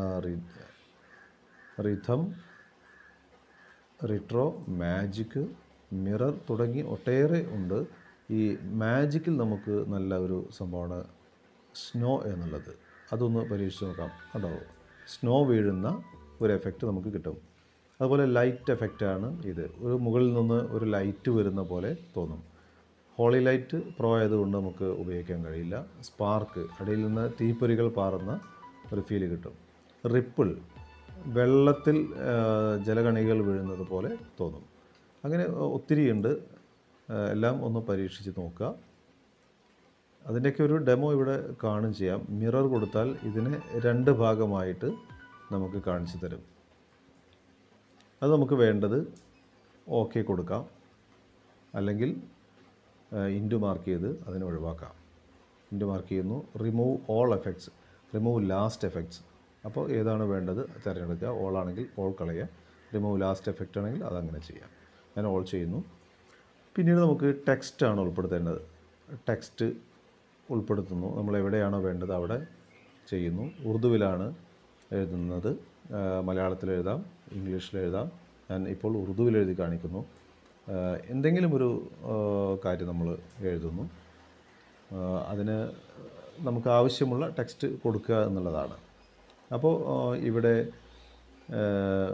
rhythm retro magic mirror തുടങ്ങി ഒട്ടേറെ ഉണ്ട് ഈ മാജിക്കിൽ നമുക്ക് നല്ല ഒരു സംഭവമാണ് സ്നോ എന്നുള്ളത് അതൊന്ന് പരീക്ഷിച്ച് നോക്കാം കേട്ടോ സ്നോ വീഴുന്ന ഒരു എഫക്റ്റ് നമുക്ക് കിട്ടും അതുപോലെ ലൈറ്റ് എഫക്റ്റാണ് ഇത് ഒരു മുകളിൽ നിന്ന് ഒരു ലൈറ്റ് വരുന്ന പോലെ തോന്നും ഹോളി ലൈറ്റ് പ്രോ ആയതുകൊണ്ട് നമുക്ക് ഉപയോഗിക്കാൻ കഴിയില്ല സ്പാർക്ക് അടിയിൽ നിന്ന് തീപ്പൊരികൾ പാറുന്ന ഒരു ഫീല് കിട്ടും റിപ്പിൾ വെള്ളത്തിൽ ആ, ജലകണികൾ വീഴുന്നത് പോലെ തോന്നും അങ്ങനെ ഒത്തിരിയുണ്ട് ആ, എല്ലാം ഒന്ന് പരീക്ഷിച്ച് നോക്കുക അതിൻ്റെയൊക്കെ ഒരു ഡെമോ ഇവിടെ കാണും ചെയ്യാം മിറർ കൊടുത്താൽ ഇതിനെ രണ്ട് ഭാഗമായിട്ട് നമുക്ക് കാണിച്ചു തരും അത് നമുക്ക് വേണ്ടത് ഓക്കെ കൊടുക്കാം അല്ലെങ്കിൽ ഇൻറ്റു മാർക്ക് ചെയ്ത് അതിനെ ഒഴിവാക്കാം ഇൻറ്റു മാർക്ക് ചെയ്യുന്നു remove all effects remove last effects അപ്പോൾ ഏതാണ് വേണ്ടത് തിരഞ്ഞെടുക്കുക ഓൾ ആണെങ്കിൽ ഓൾ കളയുക റിമൂവ് ലാസ്റ്റ് എഫക്റ്റ് ആണെങ്കിൽ അതങ്ങനെ ചെയ്യാം ഞാൻ ഓൾ ചെയ്യുന്നു പിന്നീട് നമുക്ക് ടെക്സ്റ്റാണ് ഉൾപ്പെടുത്തേണ്ടത് ടെക്സ്റ്റ് ഉൾപ്പെടുത്തുന്നു നമ്മൾ എവിടെയാണോ വേണ്ടത് അവിടെ ചെയ്യുന്നു ഉറുദുവിലാണ് എഴുതുന്നത് ആ, മലയാളത്തിൽ എഴുതാം ഇംഗ്ലീഷിൽ എഴുതാം ഞാൻ ഇപ്പോൾ ഉറുദുവിൽ എഴുതി കാണിക്കുന്നു ആ, എന്തെങ്കിലും ഒരു ആ, കാര്യം നമ്മൾ എഴുതുന്നു ആ, അതിന് നമുക്ക് ആവശ്യമുള്ള ടെക്സ്റ്റ് കൊടുക്കുക എന്നുള്ളതാണ് അപ്പോൾ ആ, ഇവിടെ ആ,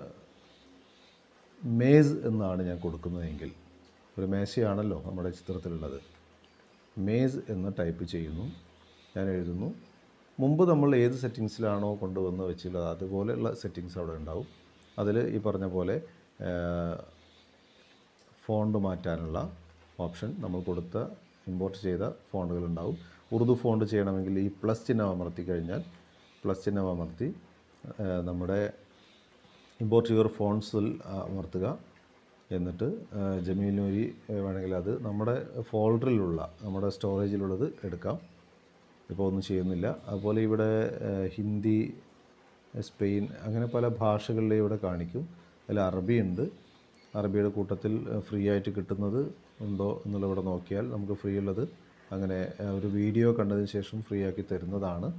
മേസ് എന്നാണ് ഞാൻ കൊടുക്കുന്നതെങ്കിൽ ഒരു മേശയാണല്ലോ നമ്മുടെ ചിത്രത്തിലുള്ളത് മേസ് എന്ന് ടൈപ്പ് ചെയ്യുന്നു ഞാൻ എഴുതുന്നു മുമ്പ് നമ്മൾ ഏത് സെറ്റിങ്സിലാണോ കൊണ്ടുവന്ന് വെച്ചുള്ളത് അതുപോലെയുള്ള സെറ്റിങ്സ് അവിടെ ഉണ്ടാവും അതിൽ ഈ പറഞ്ഞ പോലെ ഫോണ്ട് മാറ്റാനുള്ള ഓപ്ഷൻ നമ്മൾ കൊടുത്ത ഇമ്പോർട്ട് ചെയ്ത ഫോണ്ടുകളുണ്ടാവും ഉറുദു ഫോണ്ട് ചെയ്യണമെങ്കിൽ ഈ പ്ലസ് ചിഹ്നം അമർത്തി കഴിഞ്ഞാൽ പ്ലസ് ചിഹ്നം അമർത്തി ആ, നമ്മുടെ ഇമ്പോർട്ട് യുവർ ഫോൺസിൽ അമർത്തുക എന്നിട്ട് ആ, ജമീൽ നൂരി വേണമെങ്കിൽ അത് നമ്മുടെ ഫോൾഡറിലുള്ള നമ്മുടെ സ്റ്റോറേജിലുള്ളത് എടുക്കാം ഇപ്പോൾ ഒന്നും ചെയ്യുന്നില്ല അതുപോലെ ഇവിടെ ആ, ഹിന്ദി സ്പെയിൻ അങ്ങനെ പല ഭാഷകളിലെ ഇവിടെ കാണിക്കും അതിൽ അറബിയുണ്ട് അറബിയുടെ കൂട്ടത്തിൽ ഫ്രീ ആയിട്ട് കിട്ടുന്നത് ഉണ്ടോ എന്നുള്ളത് ഇവിടെ നോക്കിയാൽ നമുക്ക് ഫ്രീ ഉള്ളത് അങ്ങനെ ആ, ഒരു വീഡിയോ കണ്ടതിന് ശേഷം ഫ്രീ ആക്കി തരുന്നതാണ്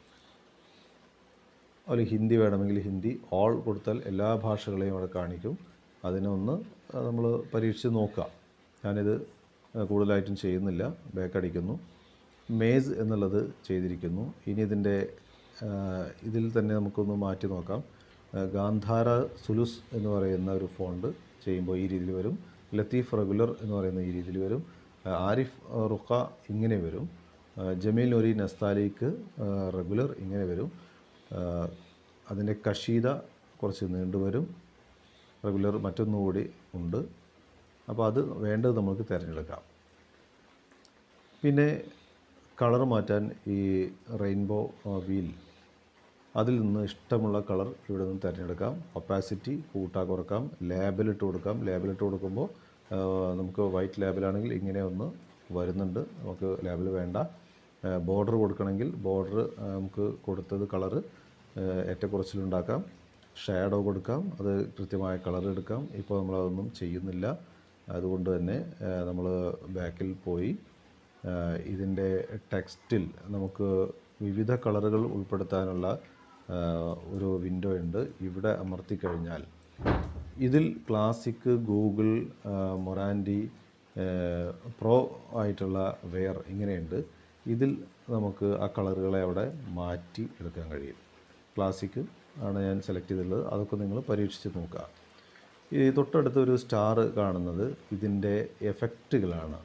അതുപോലെ ഹിന്ദി വേണമെങ്കിൽ ഹിന്ദി ഓൾ കൊടുത്താൽ എല്ലാ ഭാഷകളെയും അവിടെ കാണിക്കും അതിനൊന്ന് നമ്മൾ പരീക്ഷിച്ച് നോക്കാം ഞാനിത് ആ, കൂടുതലായിട്ടും ചെയ്യുന്നില്ല ബാക്ക് അടിക്കുന്നു മേസ് എന്നുള്ളത് ചെയ്തിരിക്കുന്നു ഇനി ഇതിൻ്റെ ആ, ഇതിൽ തന്നെ നമുക്കൊന്ന് മാറ്റി നോക്കാം ആ, ഗാന്ധാര സുലുസ് എന്ന് പറയുന്ന ഒരു ഫോണ്ട് ചെയ്യുമ്പോൾ ഈ രീതിയിൽ വരും ലത്തീഫ് റെഗുലർ എന്ന് പറയുന്ന ഈ രീതിയിൽ വരും ആ, ആരിഫ് ആ, റുഖ ഇങ്ങനെ വരും ആ, ജമീൽ നൊരി നസ്താലിക്ക് റെഗുലർ ഇങ്ങനെ വരും ആ, അതിൻ്റെ കഷീത കുറച്ച് നീണ്ടുവരും റെഗുലർ മറ്റൊന്നുകൂടി ഉണ്ട് അപ്പോൾ അത് വേണ്ടത് നമുക്ക് തിരഞ്ഞെടുക്കാം പിന്നെ കളർ മാറ്റാൻ ഈ റെയിൻബോ വീൽ അതിൽ നിന്ന് ഇഷ്ടമുള്ള കളർ ഇവിടെ നിന്ന് തിരഞ്ഞെടുക്കാം ഒപ്പാസിറ്റി കൂട്ടാ കുറക്കാം ലേബലിട്ട് കൊടുക്കാം ലേബലിട്ട് കൊടുക്കുമ്പോൾ ആ, നമുക്ക് വൈറ്റ് ലേബലാണെങ്കിൽ ഇങ്ങനെ ഒന്ന് വരുന്നുണ്ട് നമുക്ക് ലേബൽ വേണ്ട ബോർഡർ കൊടുക്കണമെങ്കിൽ ബോർഡർ നമുക്ക് കൊടുത്തത് കളറ് ഏറ്റക്കുറച്ചിലുണ്ടാക്കാം ഷാഡോ കൊടുക്കാം അത് കൃത്യമായ കളർ എടുക്കാം ഇപ്പോൾ നമ്മളതൊന്നും ചെയ്യുന്നില്ല അതുകൊണ്ട് തന്നെ നമ്മൾ ബാക്കിൽ പോയി ഇതിൻ്റെ ടെക്സ്റ്റിൽ നമുക്ക് വിവിധ കളറുകൾ ഉൾപ്പെടുത്താനുള്ള ആ, ഒരു വിൻഡോ ഉണ്ട് ഇവിടെ അമർത്തി കഴിഞ്ഞാൽ ഇതിൽ ക്ലാസിക് ഗൂഗിൾ ആ, മൊറാൻഡി ആ, പ്രോ ആയിട്ടുള്ള വെയർ ഇങ്ങനെയുണ്ട് ഇതിൽ നമുക്ക് ആ കളറുകളെ അവിടെ മാറ്റി എടുക്കാൻ കഴിയും ക്ലാസിക് ആണ് ഞാൻ സെലക്ട് ചെയ്തിട്ടുള്ളത് അതൊക്കെ നിങ്ങൾ പരീക്ഷിച്ച് നോക്കുക ഈ തൊട്ടടുത്ത് ഒരു സ്റ്റാർ കാണുന്നത് ഇതിൻ്റെ എഫക്റ്റുകളാണ്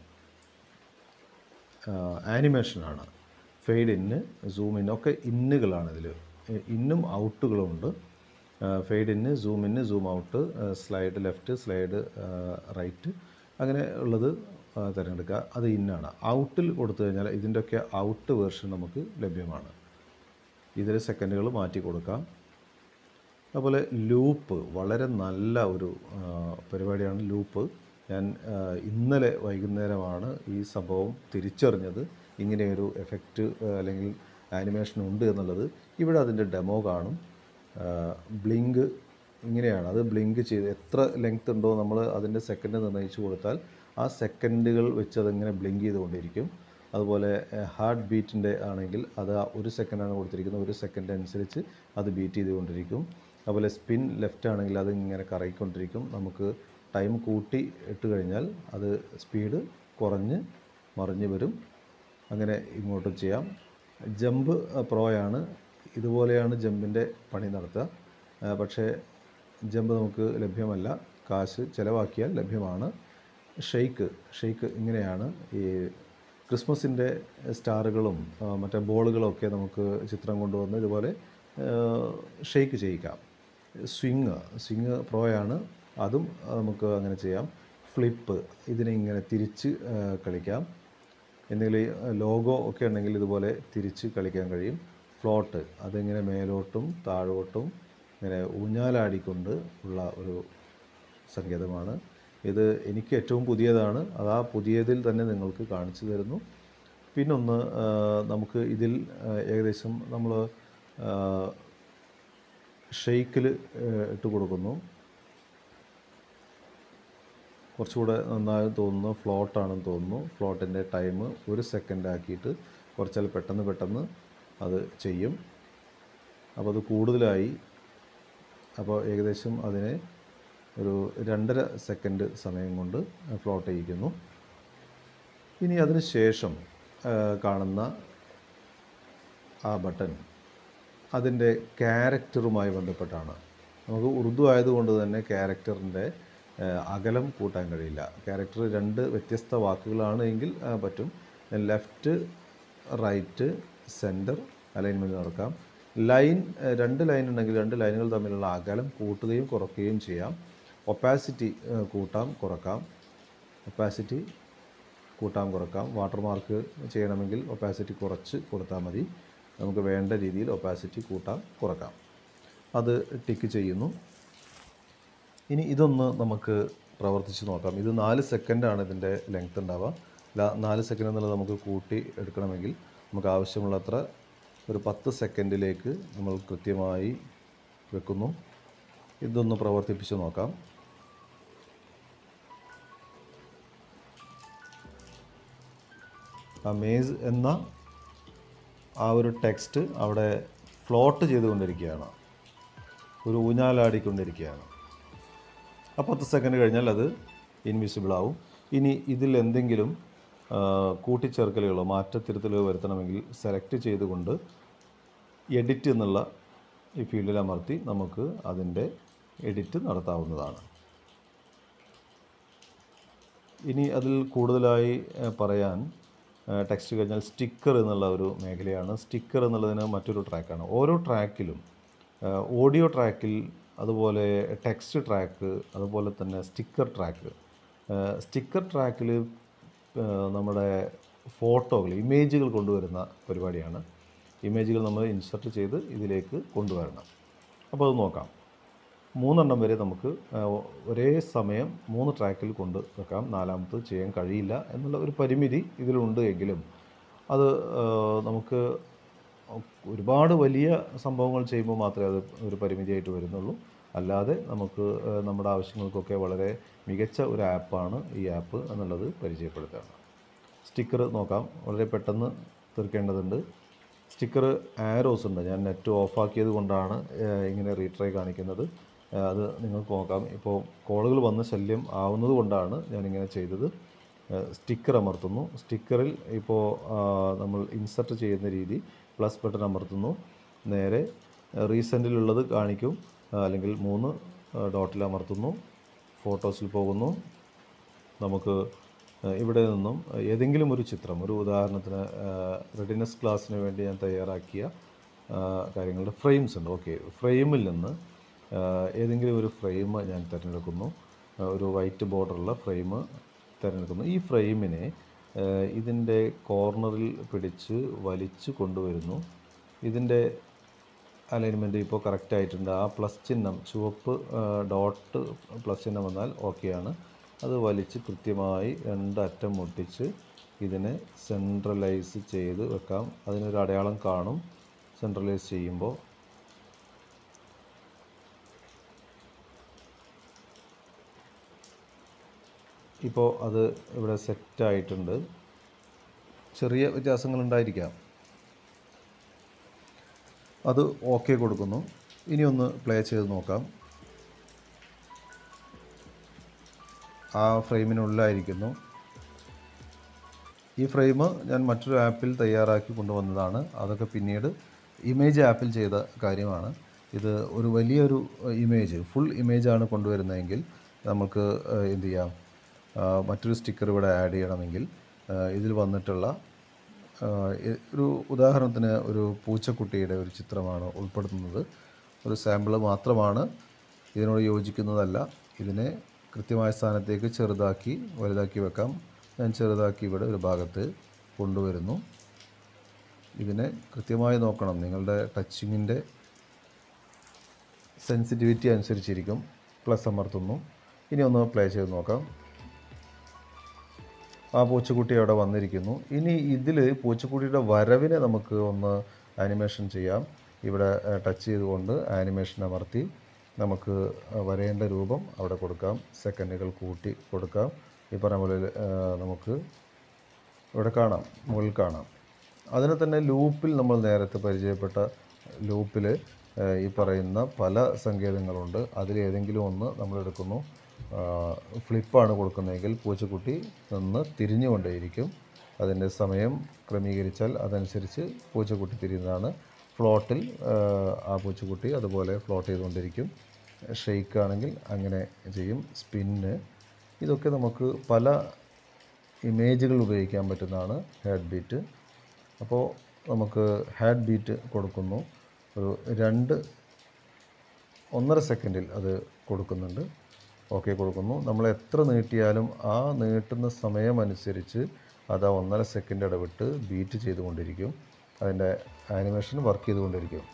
ആനിമേഷനാണ് ഫെയ്ഡ് ഇന്ന് സൂം ഇൻ ഒക്കെ ഇന്നുകളാണ് ഇതിൽ ഇന്നും ഔട്ടുകളുണ്ട് fade in zoom in zoom out slide left slide right അങ്ങനെ ഉള്ളത് ആ, തിരഞ്ഞെടുക്കുക അത് ഇന്നാണ് ഔട്ടിൽ കൊടുത്തു കഴിഞ്ഞാൽ ഇതിൻ്റെയൊക്കെ ഔട്ട് വേർഷൻ നമുക്ക് ലഭ്യമാണ് ഇതിൽ സെക്കൻഡുകൾ മാറ്റി കൊടുക്കാം അതുപോലെ ലൂപ്പ് വളരെ നല്ല ഒരു ആ, പരിപാടിയാണ് ലൂപ്പ് ഞാൻ ആ, ഇന്നലെ വൈകുന്നേരമാണ് ഈ സംഭവം തിരിച്ചറിഞ്ഞത് ഇങ്ങനെയൊരു എഫക്റ്റ് അല്ലെങ്കിൽ ആനിമേഷൻ ഉണ്ട് എന്നുള്ളത് ഇവിടെ അതിൻ്റെ ഡെമോ കാണും ബ്ലിങ്ക് ഇങ്ങനെയാണ് അത് ബ്ലിങ്ക് ചെയ്ത് എത്ര ലെങ്ത് ഉണ്ടോ നമ്മൾ അതിൻ്റെ സെക്കൻഡ് നിർണ്ണയിച്ചു കൊടുത്താൽ ആ സെക്കൻഡുകൾ വെച്ച് അതിങ്ങനെ ബ്ലിങ്ക് ചെയ്തുകൊണ്ടിരിക്കും അതുപോലെ ഹാർട്ട് ബീറ്റിൻ്റെ ആണെങ്കിൽ അത് ആ ഒരു സെക്കൻഡാണ് കൊടുത്തിരിക്കുന്നത് ഒരു സെക്കൻഡ് അനുസരിച്ച് അത് ബീറ്റ് ചെയ്തുകൊണ്ടിരിക്കും അതുപോലെ സ്പിൻ ലെഫ്റ്റ് ആണെങ്കിൽ അത് ഇങ്ങനെ കറങ്ങിക്കൊണ്ടിരിക്കും നമുക്ക് ടൈം കൂട്ടി ഇട്ട് കഴിഞ്ഞാൽ അത് സ്പീഡ് കുറഞ്ഞ് മറിഞ്ഞ് വരും അങ്ങനെ ഇങ്ങോട്ടും ചെയ്യാം ജമ്പ് പ്രോയാണ് ഇതുപോലെയാണ് ജമ്പിൻ്റെ പണി നടത്തുക ആ, പക്ഷേ ജമ്പ് നമുക്ക് ലഭ്യമല്ല കാശ് ചിലവാക്കിയാൽ ലഭ്യമാണ് ഷെയ്ക്ക് ഷെയ്ക്ക് ഇങ്ങനെയാണ് ഈ ക്രിസ്മസിൻ്റെ സ്റ്റാറുകളും ആ, മറ്റേ ബോളുകളൊക്കെ നമുക്ക് ചിത്രം കൊണ്ടുവന്ന് ഇതുപോലെ ഷെയ്ക്ക് ചെയ്യിക്കാം സ്വിങ് സ്വിങ് പ്രോയാണ് അതും നമുക്ക് അങ്ങനെ ചെയ്യാം ഫ്ലിപ്പ് ഇതിനെ ഇങ്ങനെ തിരിച്ച് ആ, കളിക്കാം എന്തെങ്കിലും ലോഗോ ഒക്കെ ഉണ്ടെങ്കിൽ ഇതുപോലെ തിരിച്ച് കളിക്കാൻ കഴിയും ഫ്ലോട്ട് അതിങ്ങനെ മേലോട്ടും താഴോട്ടും ഇങ്ങനെ ഊഞ്ഞാലാടിക്കൊണ്ട് ഉള്ള ഒരു സങ്കേതമാണ് ഇത് എനിക്ക് ഏറ്റവും പുതിയതാണ് അത് ആ പുതിയതിൽ തന്നെ നിങ്ങൾക്ക് കാണിച്ചു തരുന്നു പിന്നൊന്ന് ആ, നമുക്ക് ഇതിൽ ആ, ഏകദേശം നമ്മൾ ഷെയ്ക്കിൽ ഇട്ട് കൊടുക്കുന്നു കുറച്ചുകൂടെ നന്നായി തോന്നുന്നു ഫ്ലോട്ടാണെന്ന് തോന്നുന്നു ഫ്ലോട്ടിൻ്റെ ടൈം ഒരു സെക്കൻഡ് ആക്കിയിട്ട് കുറച്ചാൽ പെട്ടെന്ന് പെട്ടെന്ന് അത് ചെയ്യും അപ്പോൾ അത് കൂടുതലായി അപ്പോൾ ഏകദേശം അതിനെ ഒരു രണ്ടര സെക്കൻഡ് സമയം കൊണ്ട് ഫ്ലോട്ട് ചെയ്യിക്കുന്നു ഇനി അതിന് ശേഷം ആ, കാണുന്ന ആ ബട്ടൺ അതിൻ്റെ ക്യാരക്ടറുമായി ബന്ധപ്പെട്ടാണ് നമുക്ക് ഉറുദു ആയതുകൊണ്ട് തന്നെ ക്യാരക്ടറിൻ്റെ അകലം കൂട്ടാൻ കഴിയില്ല ക്യാരക്ടർ രണ്ട് വ്യത്യസ്ത വാക്കുകളാണ് എങ്കിൽ ആ, പറ്റും ലെഫ്റ്റ് റൈറ്റ് സെൻറ്റർ അലൈൻമെൻറ്റ് നടക്കാം ലൈൻ ആ, രണ്ട് ലൈൻ ഉണ്ടെങ്കിൽ രണ്ട് ലൈനുകൾ തമ്മിലുള്ള അകലം കൂട്ടുകയും കുറയ്ക്കുകയും ചെയ്യാം ഒപ്പാസിറ്റി കൂട്ടാം കുറക്കാം ഒപ്പാസിറ്റി കൂട്ടാം കുറക്കാം വാട്ടർ മാർക്ക് ചെയ്യണമെങ്കിൽ ഒപ്പാസിറ്റി കുറച്ച് കൊടുത്താൽ മതി നമുക്ക് വേണ്ട രീതിയിൽ ഒപ്പാസിറ്റി കൂട്ടാം കുറക്കാം അത് ടിക്ക് ചെയ്യുന്നു ഇനി ഇതൊന്ന് നമുക്ക് പ്രവർത്തിച്ച് നോക്കാം ഇത് നാല് സെക്കൻഡാണ് ഇതിൻ്റെ ലെങ്ത് ഉണ്ടാവുക ല- നാല് സെക്കൻഡ് എന്നുള്ളത് നമുക്ക് കൂട്ടി എടുക്കണമെങ്കിൽ നമുക്ക് ആവശ്യമുള്ളത്ര ഒരു പത്ത് സെക്കൻഡിലേക്ക് നമ്മൾ കൃത്യമായി വെക്കുന്നു ഇതൊന്ന് പ്രവർത്തിപ്പിച്ച് നോക്കാം അമേസ് എന്ന ആ ഒരു ടെക്സ്റ്റ് അവിടെ ഫ്ലോട്ട് ചെയ്തുകൊണ്ടിരിക്കുകയാണ് ഒരു ഊഞ്ഞാലാടിക്കൊണ്ടിരിക്കുകയാണ് ആ പത്ത് സെക്കൻഡ് കഴിഞ്ഞാൽ അത് ഇൻവിസിബിൾ ആവും ഇനി ഇതിൽ എന്തെങ്കിലും ആ, കൂട്ടിച്ചേർക്കലുകളോ മാറ്റത്തിരുത്തലുകളോ വരുത്തണമെങ്കിൽ സെലക്ട് ചെയ്തുകൊണ്ട് എഡിറ്റ് എന്നുള്ള ഈ ഫീൽഡിൽ അമർത്തി നമുക്ക് അതിൻ്റെ എഡിറ്റ് നടത്താവുന്നതാണ് ഇനി അതിൽ കൂടുതലായി ഏഹ്, പറയാൻ ഏഹ്, ടെക്സ്റ്റ് കഴിഞ്ഞാൽ സ്റ്റിക്കർ എന്നുള്ള ഒരു മേഖലയാണ് സ്റ്റിക്കർ എന്നുള്ളതിന് മറ്റൊരു ട്രാക്കാണ് ഓരോ ട്രാക്കിലും ഓഡിയോ ട്രാക്കിൽ അതുപോലെ ടെക്സ്റ്റ് ട്രാക്ക് അതുപോലെ തന്നെ സ്റ്റിക്കർ ട്രാക്ക് സ്റ്റിക്കർ ട്രാക്കിൽ നമ്മുടെ ഫോട്ടോകൾ ഇമേജുകൾ കൊണ്ടുവരുന്ന പരിപാടിയാണ് ഇമേജുകൾ നമ്മൾ ഇൻസർട്ട് ചെയ്ത് ഇതിലേക്ക് കൊണ്ടുവരണം അപ്പോൾ അത് നോക്കാം മൂന്നെണ്ണം വരെ നമുക്ക് ആ, ഒരേ സമയം മൂന്ന് ട്രാക്കിൽ കൊണ്ട് വെക്കാം നാലാമത് ചെയ്യാൻ കഴിയില്ല എന്നുള്ള ഒരു പരിമിതി ഇതിലുണ്ട് എങ്കിലും അത് ആ, നമുക്ക് ഒരുപാട് വലിയ സംഭവങ്ങൾ ചെയ്യുമ്പോൾ മാത്രമേ അത് ഒരു പരിമിതിയായിട്ട് വരുന്നുള്ളൂ അല്ലാതെ നമുക്ക് ആ, നമ്മുടെ ആവശ്യങ്ങൾക്കൊക്കെ വളരെ മികച്ച ഒരു ആപ്പാണ് ഈ ആപ്പ് എന്നുള്ളത് പരിചയപ്പെടുത്തുകയാണ് സ്റ്റിക്കർ നോക്കാം വളരെ പെട്ടെന്ന് തീർക്കേണ്ടതുണ്ട് സ്റ്റിക്കർ ആരോസ് ഉണ്ട് ഞാൻ നെറ്റ് ഓഫാക്കിയത് കൊണ്ടാണ് ഏഹ്, ഇങ്ങനെ റീട്രൈ കാണിക്കുന്നത് ഏഹ്, അത് നിങ്ങൾക്ക് നോക്കാം ഇപ്പോൾ കോളുകൾ വന്ന് ശല്യം ആവുന്നത് കൊണ്ടാണ് ഞാനിങ്ങനെ ചെയ്തത് ഏഹ്, സ്റ്റിക്കർ അമർത്തുന്നു സ്റ്റിക്കറിൽ ഇപ്പോൾ ആ, നമ്മൾ ഇൻസർട്ട് ചെയ്യുന്ന രീതി പ്ലസ് ബട്ടൺ അമർത്തുന്നു നേരെ റീസെൻറ്റിലുള്ളത് കാണിക്കും ആ, അല്ലെങ്കിൽ മൂന്ന് ഡോട്ടിൽ അമർത്തുന്നു ഫോട്ടോസിൽ പോകുന്നു നമുക്ക് ഏഹ്, ഇവിടെ നിന്നും ഏതെങ്കിലും ഒരു ചിത്രം ഒരു ഉദാഹരണത്തിന് റെഡിനസ് ക്ലാസ്സിന് വേണ്ടി ഞാൻ തയ്യാറാക്കിയ ആ, കാര്യങ്ങളുടെ ഫ്രെയിംസ് ഉണ്ട് ഓക്കെ ഫ്രെയിമിൽ നിന്ന് ആ, ഏതെങ്കിലും ഒരു ഫ്രെയിം ഞാൻ തിരഞ്ഞെടുക്കുന്നു ആ, ഒരു വൈറ്റ് ബോർഡറുള്ള ഫ്രെയിം തിരഞ്ഞെടുക്കുന്നു ഈ ഫ്രെയിമിനെ ഇതിൻ്റെ കോർണറിൽ പിടിച്ച് വലിച്ച് കൊണ്ടുവരുന്നു ഇതിൻ്റെ അലൈൻമെൻറ്റ് ഇപ്പോൾ കറക്റ്റ് ആയിട്ടുണ്ട് ആ പ്ലസ് ചിഹ്നം ചുവപ്പ് ഡോട്ട് പ്ലസ് ചിഹ്നം വന്നാൽ ഓക്കെയാണ് അത് വലിച്ച് കൃത്യമായി രണ്ട് അറ്റം മുട്ടിച്ച് ഇതിനെ സെൻട്രലൈസ് ചെയ്ത് വെക്കാം അതിനൊരു അടയാളം കാണും സെൻട്രലൈസ് ചെയ്യുമ്പോൾ ഇപ്പോൾ അത് ഇവിടെ സെറ്റായിട്ടുണ്ട് ചെറിയ വ്യത്യാസങ്ങളുണ്ടായിരിക്കാം അത് ഓക്കെ കൊടുക്കുന്നു ഇനി ഒന്ന് പ്ലേ ചെയ്ത് നോക്കാം ആ ഫ്രെയിമിനുള്ളിലായിരിക്കുന്നു ഈ ഫ്രെയിം ഞാൻ മറ്റൊരു ആപ്പിൽ തയ്യാറാക്കി കൊണ്ടുവന്നതാണ് അതൊക്കെ പിന്നീട് ഇമേജ് ആപ്പിൽ ചെയ്ത കാര്യമാണ് ഇത് ഒരു വലിയൊരു ഇമേജ് ഫുൾ ഇമേജാണ് കൊണ്ടുവരുന്നതെങ്കിൽ നമുക്ക് ഏഹ്, എന്ത് ചെയ്യാം ആ, മറ്റൊരു സ്റ്റിക്കർ ഇവിടെ ആഡ് ചെയ്യണമെങ്കിൽ ആ, ഇതിൽ വന്നിട്ടുള്ള ആ, ഇ- ഒരു ഉദാഹരണത്തിന് ഒരു പൂച്ചക്കുട്ടിയുടെ ഒരു ചിത്രമാണ് ഉൾപ്പെടുത്തുന്നത് ഒരു സാമ്പിൾ മാത്രമാണ് ഇതിനോട് യോജിക്കുന്നതല്ല ഇതിനെ കൃത്യമായ സ്ഥാനത്തേക്ക് ചെറുതാക്കി വലുതാക്കി വെക്കാം ഞാൻ ചെറുതാക്കി ഇവിടെ ഒരു ഭാഗത്ത് കൊണ്ടുവരുന്നു ഇതിനെ കൃത്യമായി നോക്കണം നിങ്ങളുടെ ടച്ചിങ്ങിൻ്റെ സെൻസിറ്റിവിറ്റി അനുസരിച്ചിരിക്കും പ്ലസ് അമർത്തുന്നു ഇനി ഒന്ന് പ്ലേ ചെയ്ത് നോക്കാം ആ പൂച്ചക്കുട്ടി അവിടെ വന്നിരിക്കുന്നു ഇനി ഇതിൽ പൂച്ചക്കുട്ടിയുടെ വരവിനെ നമുക്ക് ഒന്ന് ആനിമേഷൻ ചെയ്യാം ഇവിടെ ടച്ച് ചെയ്തുകൊണ്ട് ആനിമേഷൻ അമർത്തി നമുക്ക് ആ, വരേണ്ട രൂപം അവിടെ കൊടുക്കാം സെക്കൻഡുകൾ കൂട്ടി കൊടുക്കാം ഈ പറഞ്ഞ പോലെ ആ, നമുക്ക് ഇവിടെ കാണാം മുകളിൽ കാണാം അതിനെ തന്നെ ലൂപ്പിൽ നമ്മൾ നേരത്തെ പരിചയപ്പെട്ട ലൂപ്പിൽ ഈ പറയുന്ന പല സങ്കേതങ്ങളുണ്ട് അതിലേതെങ്കിലും ഒന്ന് നമ്മൾ എടുക്കുന്നു ഫ്ലിപ്പാണ് കൊടുക്കുന്നതെങ്കിൽ പൂച്ചക്കുട്ടി നിന്ന് തിരിഞ്ഞുകൊണ്ടേയിരിക്കും അതിൻ്റെ സമയം ക്രമീകരിച്ചാൽ അതനുസരിച്ച് പൂച്ചക്കുട്ടി തിരിയുന്നതാണ് ഫ്ലോട്ടിൽ ആ പൂച്ചക്കുട്ടി അതുപോലെ ഫ്ലോട്ട് ചെയ്തുകൊണ്ടിരിക്കും ഷെയ്ക്ക് ആണെങ്കിൽ അങ്ങനെ ചെയ്യും സ്പിന്ന് ഇതൊക്കെ നമുക്ക് പല ഇമേജുകൾ ഉപയോഗിക്കാൻ പറ്റുന്നതാണ് ഹാഡ് ബീറ്റ് അപ്പോൾ നമുക്ക് ഹാഡ് ബീറ്റ് കൊടുക്കുന്നു ഒരു രണ്ട് ഒന്നര സെക്കൻഡിൽ അത് കൊടുക്കുന്നുണ്ട് ഓക്കെ കൊടുക്കുന്നു നമ്മൾ എത്ര നീട്ടിയാലും ആ നീട്ടുന്ന സമയമനുസരിച്ച് അത് ആ ഒന്നര സെക്കൻഡ് ഇടവിട്ട് ബീറ്റ് ചെയ്തുകൊണ്ടിരിക്കും അതിൻ്റെ ആനിമേഷൻ വർക്ക് ചെയ്തുകൊണ്ടിരിക്കും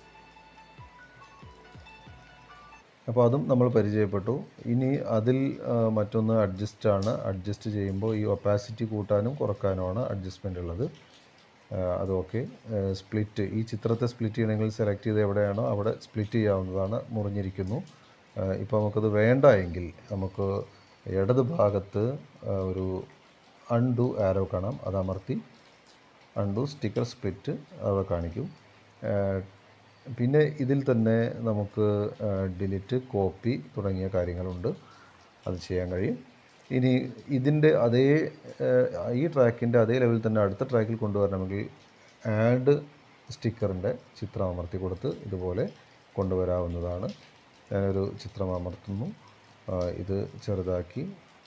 അപ്പോൾ അതും നമ്മൾ പരിചയപ്പെട്ടു ഇനി അതിൽ ആ, മറ്റൊന്ന് അഡ്ജസ്റ്റ് ആണ് അഡ്ജസ്റ്റ് ചെയ്യുമ്പോൾ ഈ ഒപ്പാസിറ്റി കൂട്ടാനും കുറക്കാനുമാണ് അഡ്ജസ്റ്റ്മെൻ്റ് ഉള്ളത് ആ, അത് ഓക്കെ സ്പ്ലിറ്റ് ഈ ചിത്രത്തെ സ്പ്ലിറ്റ് ചെയ്യണമെങ്കിൽ സെലക്ട് ചെയ്ത് എവിടെയാണോ അവിടെ സ്പ്ലിറ്റ് ചെയ്യാവുന്നതാണ് മുറിഞ്ഞിരിക്കുന്നു ഇപ്പോൾ നമുക്കത് വേണ്ട എങ്കിൽ നമുക്ക് ഇടത് ഭാഗത്ത് ആ, ഒരു അൺഡു ആരോ കാണാം അത് അമർത്തി അൺഡു സ്റ്റിക്കർ സ്പ്ലിറ്റ് അവിടെ കാണിക്കും ആ, പിന്നെ ഇതിൽ തന്നെ നമുക്ക് ഡിലിറ്റ് കോപ്പി തുടങ്ങിയ കാര്യങ്ങളുണ്ട് അത് ചെയ്യാൻ കഴിയും ഇനി ഇതിൻ്റെ അതേ ഏഹ്, ഈ ട്രാക്കിൻ്റെ അതേ ലെവലിൽ തന്നെ അടുത്ത ട്രാക്കിൽ കൊണ്ടുവരണമെങ്കിൽ ആഡ് സ്റ്റിക്കറിൻ്റെ ചിത്രം അമർത്തി കൊടുത്ത് ഇതുപോലെ കൊണ്ടുവരാവുന്നതാണ് ഞാനൊരു ചിത്രം അമർത്തുന്നു ആ, ഇത് ചെറുതാക്കി